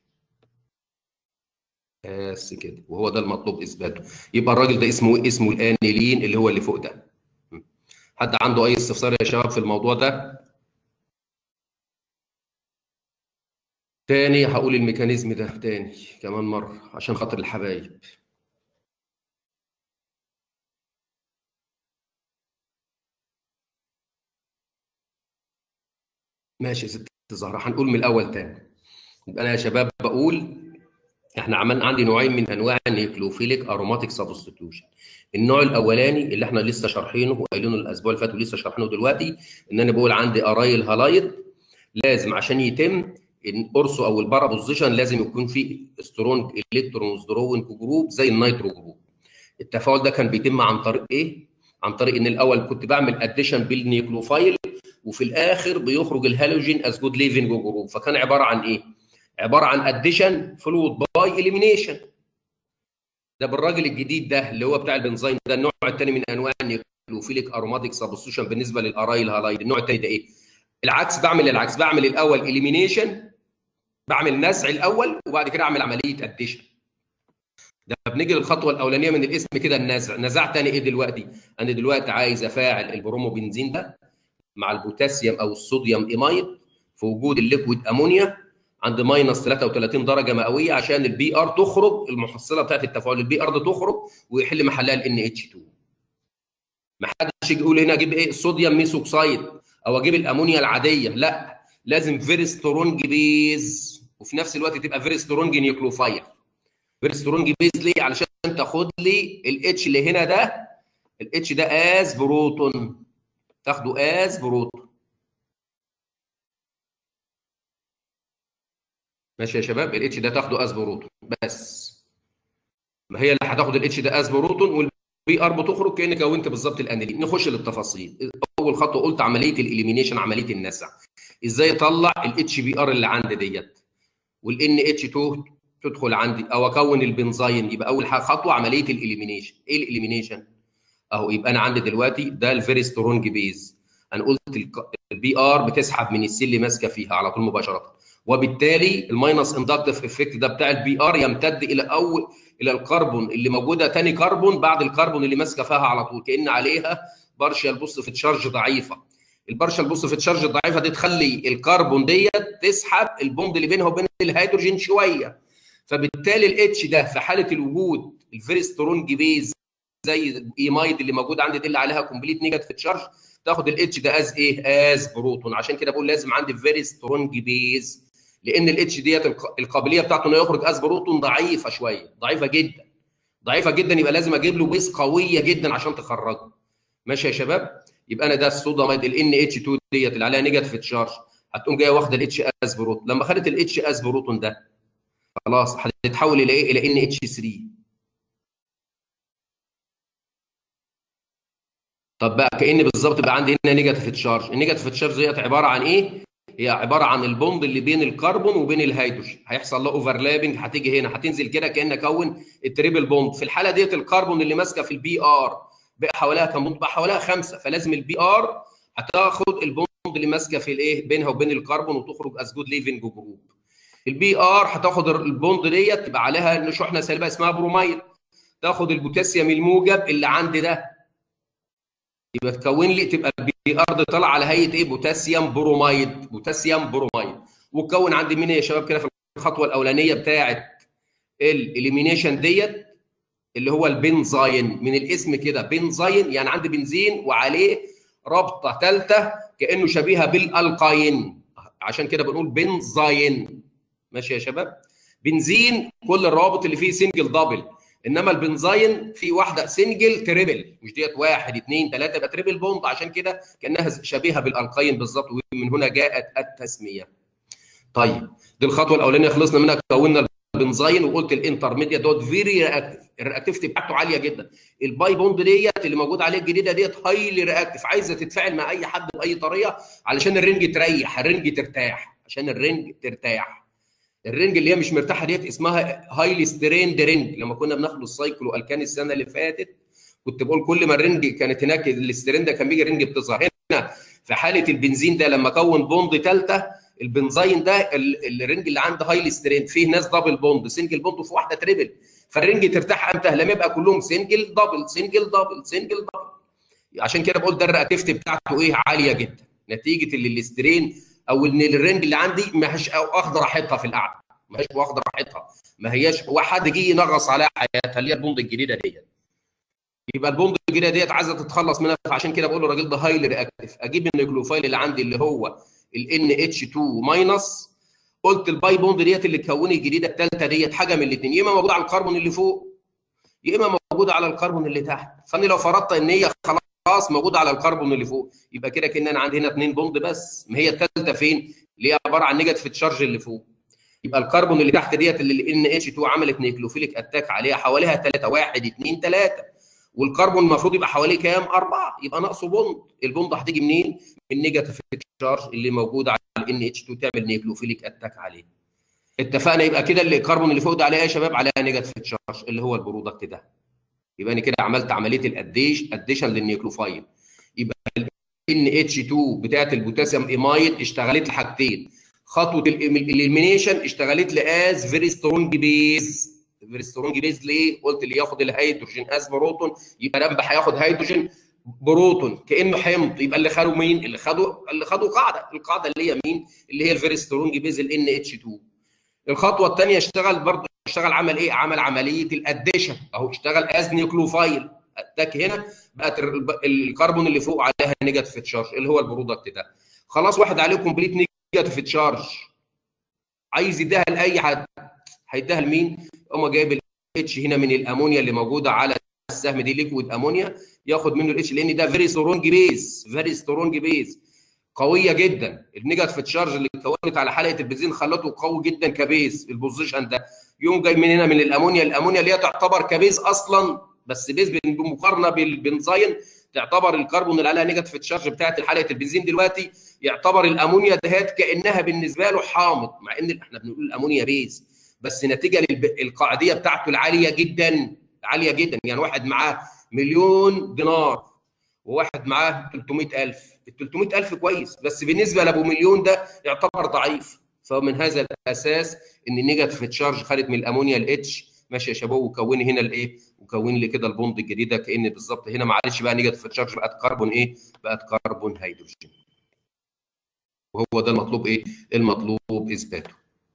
بس كده وهو ده المطلوب اثباته يبقى الراجل ده اسمه اسمه الانيلين اللي هو اللي فوق ده حد عنده اي استفسار يا شباب في الموضوع ده تاني هقول الميكانيزم ده تاني كمان مره عشان خاطر الحبايب ماشي يا ست زهره هنقول من الاول تاني يبقى انا يا شباب بقول احنا عملنا عندي نوعين من انواع النيوكليوفيليك اروماتيك سبستيوشن النوع الاولاني اللي احنا لسه شارحينه وقايلينه الاسبوع اللي فات ولسه شارحينه دلوقتي ان انا بقول عندي ارايل هالايد لازم عشان يتم القرص او البارا بوزيشن لازم يكون فيه سترونج الكترونز دروينج جروب زي النيترو جروب التفاعل ده كان بيتم عن طريق ايه عن طريق ان الاول كنت بعمل اديشن بالنيوكلوفايل وفي الاخر بيخرج الهالوجين از جود ليفنج جروب فكان عباره عن ايه عباره عن اديشن فلويد باي اليمينيشن ده بالراجل الجديد ده اللي هو بتاع البنزين ده النوع الثاني من انواع النيوكليوفيليك اروماتيك سبستيوشن بالنسبه للارايل هالايد النوع الثاني ده ايه العكس بعمل العكس بعمل الاول اليمينيشن بعمل نزع الاول وبعد كده اعمل عمليه اديشن ده بنيجي للخطوه الاولانيه من الاسم كده النزع نزعت انا ايه دلوقتي انا دلوقتي عايز افاعل البروموبنزين ده مع البوتاسيوم او الصوديوم ايمايد في وجود الليكويد امونيا عند ماينس 33 درجه مئويه عشان البي ار تخرج المحصله بتاعت التفاعل البي ار ده تخرج ويحل محلها الان اتش 2 ما حدش يجي يقول هنا اجيب ايه الصوديوم ميثوكسايد او اجيب الامونيا العاديه لا لازم فيري سترونج بيز وفي نفس الوقت تبقى فيري سترونج نيوكلوفايل فيري سترونج بيز ليه علشان تاخد لي الاتش اللي هنا ده الاتش ده از بروتون تاخده از بروتون ماشي يا شباب الاتش ده تاخده از بروتون بس ما هي اللي هتاخد الاتش ده از بروتون والبي ار بتخرج كان كونت بالظبط الانيلين نخش للتفاصيل اول خطوه قلت عمليه الاليمينيشن عمليه النزع ازاي اطلع الاتش بي ار اللي عندي ديت والان اتش 2 تدخل عندي او اكون البنزين يبقى اول خطوه عمليه الاليمينيشن ايه الاليمينيشن اهو يبقى انا عندي دلوقتي ده الفيري سترونج بيز انا قلت البي ار بتسحب من السيل اللي ماسكه فيها على طول مباشره وبالتالي الماينس اندكتيف افكت ده بتاع البي ار يمتد الى اول الى الكربون اللي موجوده تاني كربون بعد الكربون اللي ماسكه فيها على طول كان عليها بارشال بص في تشارج ضعيفه البارشال بص في تشارج الضعيفه دي تخلي الكربون ديت تسحب البوند اللي بينها وبين الهيدروجين شويه فبالتالي الاتش ده في حاله الوجود الفيري سترونج بيز زي الايمايد اللي موجود عندي دي اللي عليها كومبليت نيجاتيف تشارج تاخد الاتش ده از ايه؟ از بروتون عشان كده بقول لازم عندي فيري سترونج بيز لان الاتش ديت القابليه بتاعته انه يخرج از بروتون ضعيفه شويه ضعيفه جدا ضعيفه جدا يبقى لازم اجيب له بيس قويه جدا عشان تخرجه ماشي يا شباب يبقى انا ده الصوداميد ال اتش 2 ديت اللي عليها نيجاتيف تشارج هتقوم جايه واخده الاتش اس بروتون لما خدت الاتش اس بروتون ده خلاص هتتحول الى ايه؟ الى ان اتش 3 طب بقى كان بالظبط بقى عندي هنا نيجاتيف تشارج النيجاتيف تشارج ديت عباره عن ايه؟ هي عباره عن البوند اللي بين الكربون وبين الهيدروجين هيحصل له اوفرلابنج هتيجي هنا هتنزل كده كان اكون التريبل بوند في الحاله ديت الكربون اللي ماسكه في البي ار بقى حواليها كام بوند بقى حواليها خمسه فلازم البي ار هتاخد البوند اللي ماسكه في الايه بينها وبين الكربون وتخرج از جود ليفنج جروب البي ار هتاخد البوند ديت تبقى عليها شحنه سالبه اسمها بروميد تاخد البوتاسيوم الموجب اللي عندي ده يبقى تكون لي تبقى البي ار طالع على هيئه ايه بوتاسيوم بروميد بوتاسيوم بروميد وتكون عندي مين يا شباب كده في الخطوه الاولانيه بتاعه الاليمينيشن ديت اللي هو البنزاين من الاسم كده بنزاين يعني عندي بنزين وعليه رابطه ثالثه كانه شبيهه بالالقاين عشان كده بنقول بنزاين ماشي يا شباب بنزين كل الروابط اللي فيه سنجل دبل انما البنزاين في واحده سنجل تريبل مش ديت واحد اثنين ثلاثه يبقى تريبل بوند عشان كده كانها شبيهه بالالقاين بالظبط ومن هنا جاءت التسميه. طيب دي الخطوه الاولانيه خلصنا منها كونا البنزاين وقلت الانترميديت دوت فيري رياكتيف الرياكتيفيتي بتاعته عاليه جدا الباي بوند ديت اللي موجود عليه الجديده ديت هايلي رياكتيف عايزه تتفاعل مع اي حد باي طريقه علشان الرنج تريح الرنج ترتاح عشان الرنج ترتاح الرنج اللي هي مش مرتاحه ديت اسمها هايلي ستريند رنج لما كنا بناخد السايكلو الكان السنه اللي فاتت كنت بقول كل ما الرنج كانت هناك الستريند كان بيجي الرنج بتظهر هنا في حاله البنزين ده لما كون بوند ثالثه البنزين ده الرنج اللي عنده هايلي ستريند فيه ناس دبل بوند سنجل بوند وفي واحده تريبل فالرنج ترتاح امتى لما يبقى كلهم سنجل دبل سنجل دبل سنجل دبل عشان كده بقول ده الرياكتيفيتي بتاعته ايه عاليه جدا نتيجه اللي الاسترين او ان الرنج اللي عندي ما هيش واخده راحتها في القعده ما هيش واخده راحتها ما هياش واحد جه ينغص عليها حياتها اللي هي البوند الجديده ديت يبقى البوند الجديده ديت عايزه تتخلص منها فعشان كده بقول للراجل ده هايلي رياكتيف اجيب النيوكليوفايل اللي عندي اللي هو ال NH2 ماينس قلت الباي بوند ديت اللي تكون الجديده الثالثه ديت حاجه من الاثنين يا اما موجوده على الكربون اللي فوق يا اما موجوده على الكربون اللي تحت فانا لو فرضت ان هي خلاص موجوده على الكربون اللي فوق يبقى كده كان انا عندي هنا اثنين بوند بس ما هي الثالثه فين اللي هي عباره عن نيجاتيف تشارج اللي فوق يبقى الكربون اللي تحت ديت اللي ان اتش 2 عملت نيكلوفيليك اتاك عليها حواليها 3 1 2 3 والكربون المفروض يبقى حواليه كام؟ أربعة يبقى ناقصه بوند البوند هتيجي منين؟ من نيجاتيف تشارج اللي موجود على الان اتش 2 تعمل نيكلوفيليك اتاك عليه اتفقنا يبقى كده اللي الكربون اللي فوق ده عليها يا شباب عليها نيجاتيف تشارج اللي هو البرودكت ده يبقى انا كده عملت عمليه الاديش اديشن للنيكلوفايل يبقى ان اتش 2 بتاعت البوتاسيوم ايمايد اشتغلت لحاجتين خطوه الاليمينيشن اشتغلت لاز فيري سترونج بيز فيري سترونج بيز ليه؟ قلت اللي ياخد الهيدروجين از بروتون يبقى نبه هياخد هيدروجين بروتون كانه حمض يبقى اللي خدوا مين؟ اللي خدوا اللي خدوا قاعده القاعده اللي هي مين؟ اللي هي الفيري سترونج بيز ال ان اتش 2 الخطوه الثانيه اشتغل برضه اشتغل عمل ايه؟ عمل عمليه الاديشن اهو اشتغل از نيوكلوفايل اتاك هنا بقت الكربون اللي فوق عليها نيجاتيف تشارج اللي هو البرودكت ده خلاص واحد عليه كومبليت نيجاتيف تشارج عايز يديها لاي حد هيديها لمين؟ قام جايب الاتش هنا من الامونيا اللي موجوده على السهم دي ليكويد امونيا ياخد منه الاتش لان ده فيري سترونج بيز فيري سترونج بيز قويه جدا النيجاتيف تشارج اللي اتكونت على حلقه البنزين خلته قوي جدا كبيز البوزيشن ده يقوم جاي من هنا من الامونيا الامونيا اللي هي تعتبر كبيز اصلا بس بيز بمقارنه بالبنزين تعتبر الكربون اللي عليها نيجاتيف تشارج بتاعت حلقه البنزين دلوقتي يعتبر الامونيا دهات كانها بالنسبه له حامض مع ان احنا بنقول الامونيا بيز بس نتيجه للقاعديه بتاعته العاليه جدا عاليه جدا يعني واحد معاه مليون دينار وواحد معاه 300000 ال 300000 كويس بس بالنسبه لابو مليون ده يعتبر ضعيف فمن هذا الاساس ان النيجاتيف تشارج خدت من الامونيا الاتش ماشي يا شباب وكوني هنا الايه وكون لي كده البوند الجديده كان بالظبط هنا معلش بقى نيجاتيف تشارج بقت كربون ايه بقت كربون هيدروجين وهو ده المطلوب ايه المطلوب اثباته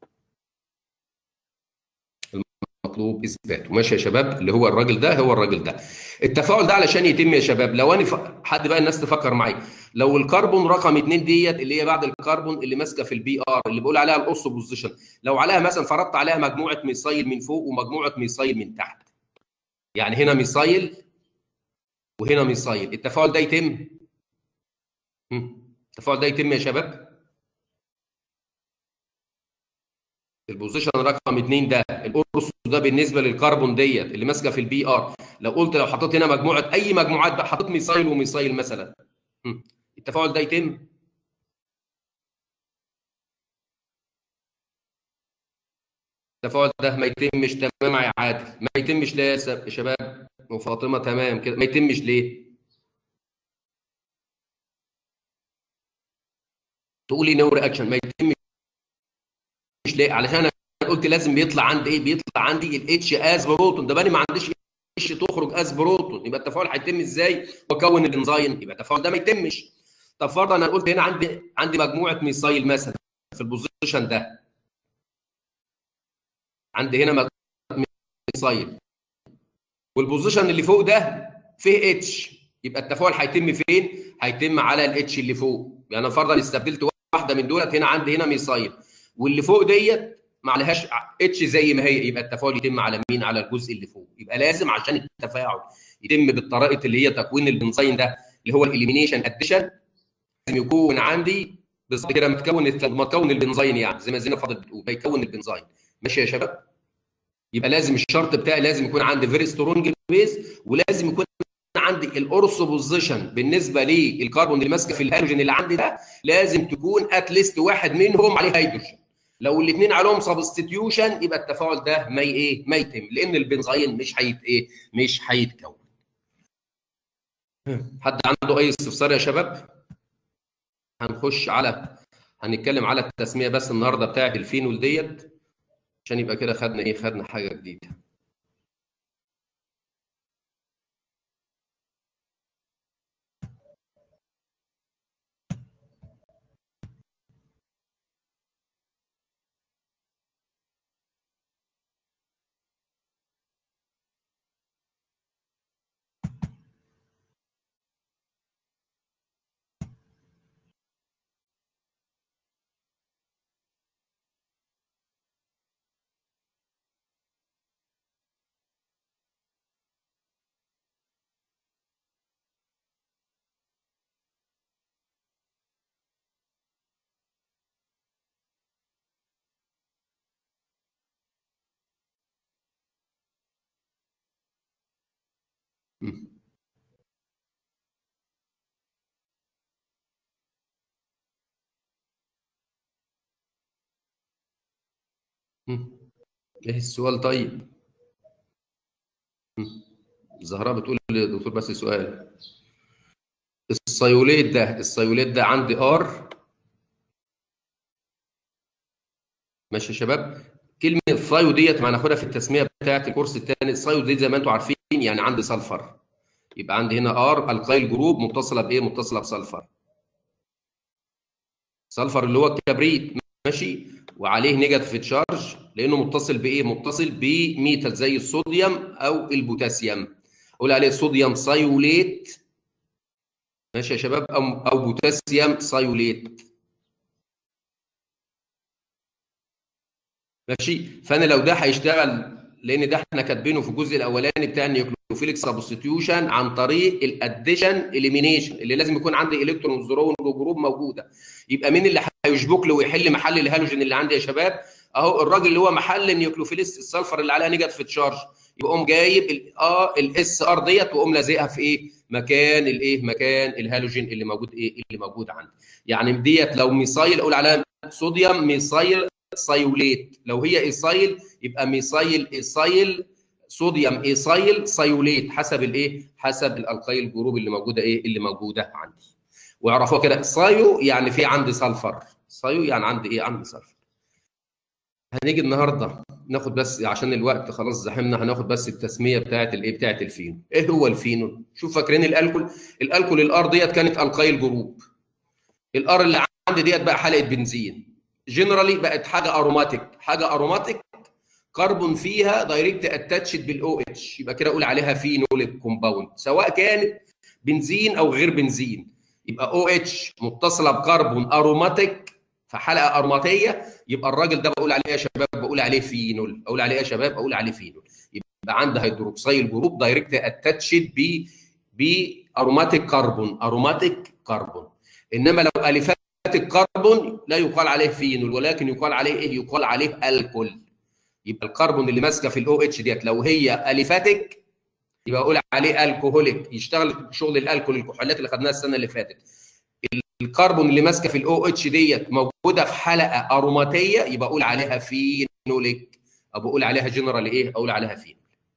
المطلوب اثباته ماشي يا شباب اللي هو الراجل ده هو الراجل ده التفاعل ده علشان يتم يا شباب لو انا ف... حد بقى الناس تفكر معايا لو الكربون رقم 2 ديت اللي هي بعد الكربون اللي ماسكه في البي ار اللي بقول عليها الاوس بوزيشن لو عليها مثلا فرضت عليها مجموعه ميثايل من فوق ومجموعه ميثايل من تحت يعني هنا ميثايل وهنا ميثايل التفاعل ده يتم التفاعل ده يتم يا شباب البوزيشن رقم 2 ده القرص ده بالنسبه للكربون ديت اللي ماسكه في البي ار لو قلت لو حطيت هنا مجموعه اي مجموعات بقى حطيت ميثايل وميثايل مثلا التفاعل ده يتم التفاعل ده ما يتمش تمام يا عادل ما يتمش ليه يا شباب وفاطمه تمام كده ما يتمش ليه تقولي نو رياكشن ما يتمش ليه علشان انا قلت لازم بيطلع عندي ايه بيطلع عندي الاتش از بروتون ده بني ما عنديش اتش تخرج از بروتون يبقى التفاعل هيتم ازاي واكون الانزيم يبقى التفاعل ده ما يتمش طب فرضا انا قلت هنا عندي عندي مجموعه ميثايل مثلا في البوزيشن ده عندي هنا مجموعه ميثايل والبوزيشن اللي فوق ده فيه اتش يبقى التفاعل هيتم فين؟ هيتم على الاتش اللي فوق يعني فرضا استبدلت واحده من دولت هنا عندي هنا ميثايل واللي فوق ديت ما عليهاش اتش زي ما هي يبقى التفاعل يتم على مين؟ على الجزء اللي فوق يبقى لازم عشان التفاعل يتم بالطريقه اللي هي تكوين البنزين ده اللي هو الاليمينيشن اديشن لازم يكون عندي بالظبط كده متكون متكون البنزين يعني زي ما زينب فضلت بتقول بيكون البنزين ماشي يا شباب؟ يبقى لازم الشرط بتاعي لازم يكون عندي فيري سترونج بيز ولازم يكون عندي الاورث بوزيشن بالنسبه للكربون اللي ماسكه في الهيدروجين اللي عندي ده لازم تكون اتليست واحد منهم عليه هيدروجين لو الاثنين عليهم سبستيتيوشن يبقى التفاعل ده ما ايه ما يتم لان البنزين مش هيت ايه مش هيتكون حد عنده اي استفسار يا شباب هنخش على هنتكلم على التسميه بس النهارده بتاعت الفينول ديت عشان يبقى كده خدنا ايه خدنا حاجه جديده ايه السؤال طيب زهراء بتقول للدكتور بس سؤال الصيوليت ده الصيوليت ده عندي ار ماشي يا شباب كلمه الصيو ديت ما هناخدها في التسميه بتاعه الكورس الثاني الصيو دي زي ما انتم عارفين يعني عندي سلفر يبقى عندي هنا ار القايل جروب متصله بايه متصله بسلفر سلفر اللي هو الكبريت ماشي وعليه نيجاتيف تشارج لانه متصل بايه متصل بميتال زي الصوديوم او البوتاسيوم اقول عليه صوديوم سايوليت ماشي يا شباب او او بوتاسيوم سايوليت ماشي فانا لو ده هيشتغل لان ده احنا كاتبينه في الجزء الاولاني بتاع النيوكليوفيليك سبستيوشن عن طريق الاديشن اليمينيشن اللي لازم يكون عندي الكترون زرون وجروب موجوده يبقى مين اللي هيشبك له ويحل محل الهالوجين اللي عندي يا شباب اهو الراجل اللي هو محل النيوكليوفيليس السلفر اللي عليها نيجاتيف تشارج يبقى قوم جايب ال اه الاس ار ديت وقوم لازقها في ايه مكان الايه مكان الهالوجين اللي موجود ايه اللي موجود عندي يعني ديت لو ميثايل اقول عليها صوديوم ميثايل سايوليت لو هي ايسايل يبقى ميثايل ايسايل صوديوم ايسايل سايوليت حسب الايه حسب الالقايل جروب اللي موجوده ايه اللي موجوده عندي واعرفوها كده سايو يعني في عندي سلفر سايو يعني عندي ايه عندي سلفر هنيجي النهارده ناخد بس عشان الوقت خلاص زحمنا هناخد بس التسميه بتاعت الايه بتاعت الفينول ايه هو الفينول شوف فاكرين الالكول الالكول الار ديت كانت القايل جروب الار اللي عندي ديت بقى حلقه بنزين جنرالي بقت حاجه اروماتيك حاجه اروماتيك كربون فيها دايركت اتاتشد بالاو اتش يبقى كده اقول عليها فينول كومباوند سواء كانت بنزين او غير بنزين يبقى او اتش متصله بكربون اروماتيك في حلقه اروماتيه يبقى الراجل ده بقول عليه يا شباب بقول عليه فينول اقول عليه يا شباب اقول عليه فينول يبقى يبقى عندي هيدروكسيل جروب دايركت اتاتشد ب باروماتيك كربون اروماتيك كربون انما لو اليفات الكربون لا يقال عليه فينول ولكن يقال عليه ايه يقال عليه الكول يبقى الكربون اللي ماسكه في الاو اتش ديت لو هي اليفاتيك يبقى اقول عليه الكوهوليك يشتغل شغل الالكول الكحولات اللي خدناها السنه اللي فاتت الكربون اللي ماسكه في الاو اتش ديت موجوده في حلقه اروماتيه يبقى اقول عليها فينوليك او بقول عليها جنرال ايه اقول عليها فينول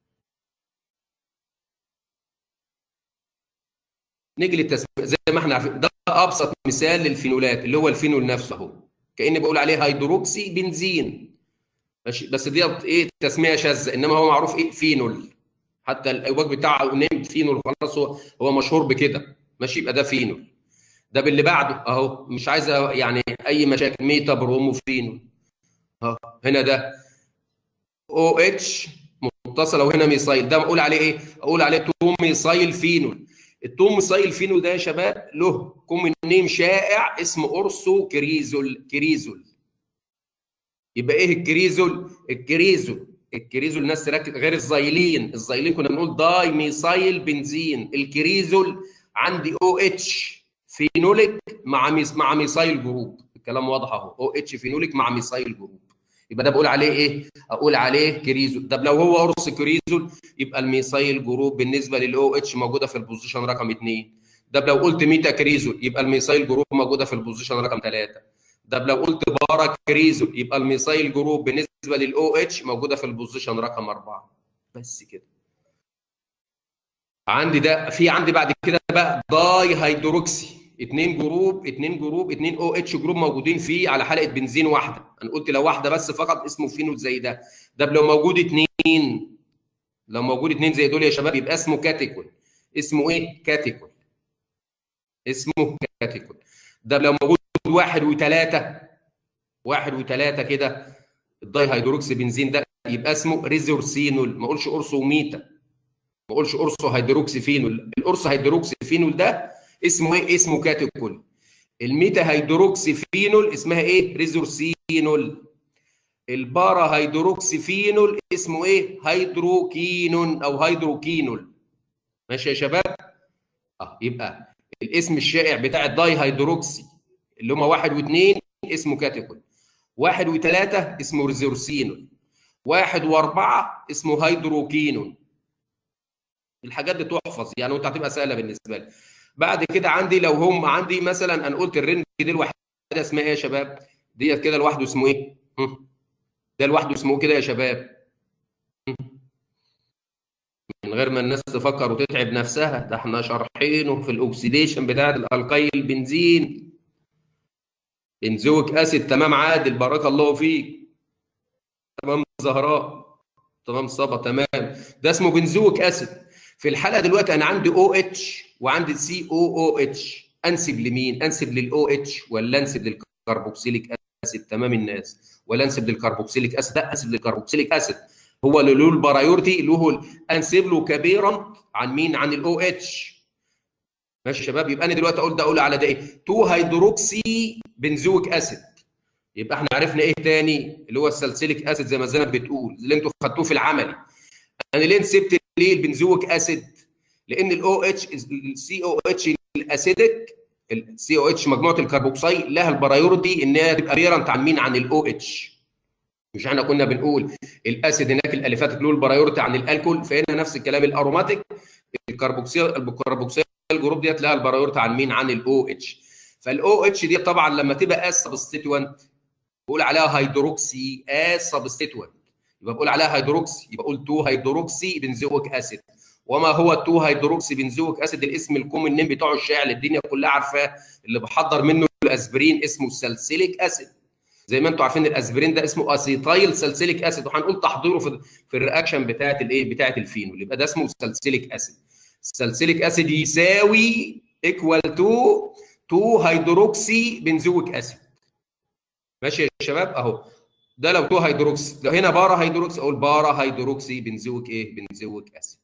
نيجي للتسميه زي ما احنا عارفين ده ابسط مثال للفينولات اللي هو الفينول نفسه اهو كاني بقول عليه هيدروكسي بنزين ماشي بس ديت ايه تسميه شاذه انما هو معروف ايه فينول حتى الوجب بتاعه نيمت فينول خلاص هو هو مشهور بكده ماشي يبقى ده فينول ده باللي بعده اهو مش عايز يعني اي مشاكل ميتا برومو فينول اهو هنا ده او اتش متصله وهنا ميثايل ده بقول عليه ايه؟ اقول عليه تو ميثايل فينول التو ميثايل فينول ده يا شباب له كومن نيم شائع اسمه اورسو كريزول كريزول يبقى ايه الكريزول؟ الكريزول الكريزول الناس تركز غير الزايلين الزايلين كنا بنقول داي ميثايل بنزين الكريزول عندي او اتش فينوليك مع ميس مع ميثايل جروب الكلام واضح اهو او اتش فينوليك مع ميثايل جروب يبقى ده بقول عليه ايه؟ اقول عليه كريزول طب لو هو قرص كريزول يبقى الميثايل جروب بالنسبه للاو اتش موجوده في البوزيشن رقم 2 ده لو قلت ميتا كريزول يبقى الميثايل جروب موجوده في البوزيشن رقم 3 ده لو قلت بارا كريزول يبقى الميثايل جروب بالنسبه للاو اتش موجوده في البوزيشن رقم 4 بس كده عندي ده في عندي بعد كده بقى داي هيدروكسي اثنين جروب اثنين جروب اثنين او اتش جروب موجودين فيه على حلقه بنزين واحده انا قلت لو واحده بس فقط اسمه فينول زي ده ده لو موجود اثنين لو موجود اثنين زي دول يا شباب يبقى اسمه كاتيكول اسمه ايه كاتيكول اسمه كاتيكول ده لو موجود واحد وثلاثه واحد وثلاثه كده الداي هيدروكسي بنزين ده يبقى اسمه ريزورسينول ما اقولش اورسوميتا ما اقولش اورسو هيدروكسي فينول الاورسو هيدروكسي فينول ده اسمه ايه؟ اسمه كاتيكول. الميتا هيدروكسي فينول اسمها ايه؟ ريزورسينول. البارا هيدروكسي فينول اسمه ايه؟ هيدروكينون او هيدروكينول. ماشي يا شباب؟ اه يبقى الاسم الشائع بتاع الداي هيدروكسي اللي هم واحد واثنين اسمه كاتيكول. واحد وثلاثه اسمه ريزورسينول. واحد واربعه اسمه هيدروكينون. الحاجات دي تحفظ يعني وانت هتبقى سهله بالنسبه لك. بعد كده عندي لو هم عندي مثلا انا قلت الرنج دي الوحيده اسمها ايه يا شباب؟ ديت كده لوحده اسمه ايه؟ ده لوحده اسمه كده يا شباب من غير ما الناس تفكر وتتعب نفسها ده احنا شارحينه في الاكسيديشن بتاعت الالقيل البنزين بنزويك اسيد تمام عادل بارك الله فيك تمام زهراء تمام صبا تمام ده اسمه بنزويك اسيد في الحاله دلوقتي انا عندي او اتش وعندي سي او او اتش انسب لمين؟ انسب للاو اتش ولا انسب للكربوكسيليك اسيد تمام الناس ولا انسب للكربوكسيليك اسيد لا انسب للكربوكسيليك اسيد هو اللي له البرايورتي له انسب له كبيرنت عن مين؟ عن الاو اتش ماشي يا شباب يبقى انا دلوقتي اقول ده اقول على ده ايه؟ 2 هيدروكسي بنزويك اسيد يبقى احنا عرفنا ايه تاني اللي هو السلسليك اسيد زي ما زينب بتقول اللي انتوا خدتوه في العملي انا ليه نسبت ليه البنزويك اسيد؟ لان الاو اتش السي او اتش الاسيدك السي او اتش مجموعه الكربوكسي لها البرايورتي انها تبقى بيرنت عن مين؟ عن الاو اتش مش احنا كنا بنقول الاسيد هناك الاليفات له البرايورتي عن الالكول فهنا نفس الكلام الاروماتيك الكربوكسيل الكربوكسيل الجروب ديت لها البرايورتي عن مين؟ عن الاو اتش فالاو اتش دي طبعا لما تبقى اس سبستيتوانت بقول عليها هيدروكسي اس سبستيتوانت يبقى بقول عليها هيدروكسي يبقى اقول 2 هيدروكسي بنزويك اسيد وما هو 2 هيدروكسي بنزويك اسيد الاسم الكومن نيم بتاعه الشائع اللي الدنيا كلها عارفاه اللي بحضر منه الاسبرين اسمه سلسليك اسيد زي ما انتم عارفين الاسبرين ده اسمه اسيتايل سلسليك اسيد وهنقول تحضيره في في الرياكشن بتاعه الايه بتاعه الفينول يبقى ده اسمه سلسليك اسيد السلسليك اسيد يساوي ايكوال تو 2 هيدروكسي بنزويك اسيد ماشي يا شباب اهو ده لو 2 هيدروكسي لو هنا بارا هيدروكسي اقول بارا هيدروكسي بنزويك ايه بنزويك اسيد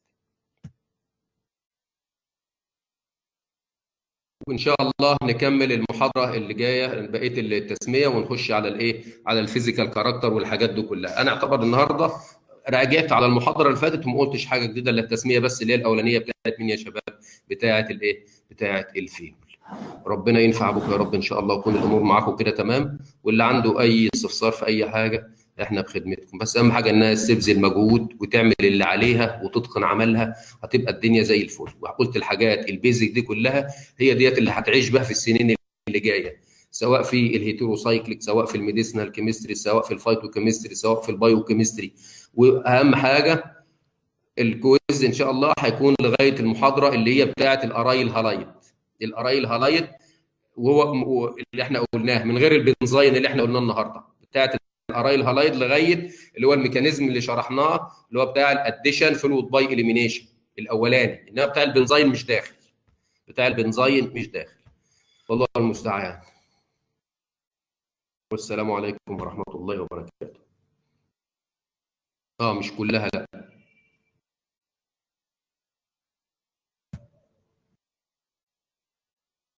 وان شاء الله نكمل المحاضره اللي جايه بقيه التسميه ونخش على الايه على الفيزيكال كاركتر والحاجات دي كلها انا اعتبر النهارده راجعت على المحاضره اللي فاتت وما قلتش حاجه جديده الا التسميه بس اللي هي الاولانيه بتاعت مين يا شباب بتاعت الايه بتاعت الفيول ربنا ينفع بكم يا رب ان شاء الله ويكون الامور معاكم كده تمام واللي عنده اي استفسار في اي حاجه احنا بخدمتكم بس اهم حاجه انها تبذل مجهود وتعمل اللي عليها وتتقن عملها هتبقى الدنيا زي الفل وقلت الحاجات البيزك دي كلها هي ديت اللي هتعيش بها في السنين اللي جايه سواء في الهيتروسايكليك سواء في الميديسنال كيمستري سواء في الفايتوكيمستري سواء في البايوكيمستري واهم حاجه الكويز ان شاء الله هيكون لغايه المحاضره اللي هي بتاعه الارايل هالايت الارايل هالايت وهو اللي احنا قلناه من غير البنزين اللي احنا قلناه النهارده بتاعه الارايل هالايت لغايه اللي هو الميكانيزم اللي شرحناه اللي هو بتاع الاديشن فلويد باي اليمينيشن الاولاني انما بتاع البنزين مش داخل بتاع البنزين مش داخل والله المستعان والسلام عليكم ورحمه الله وبركاته اه مش كلها لا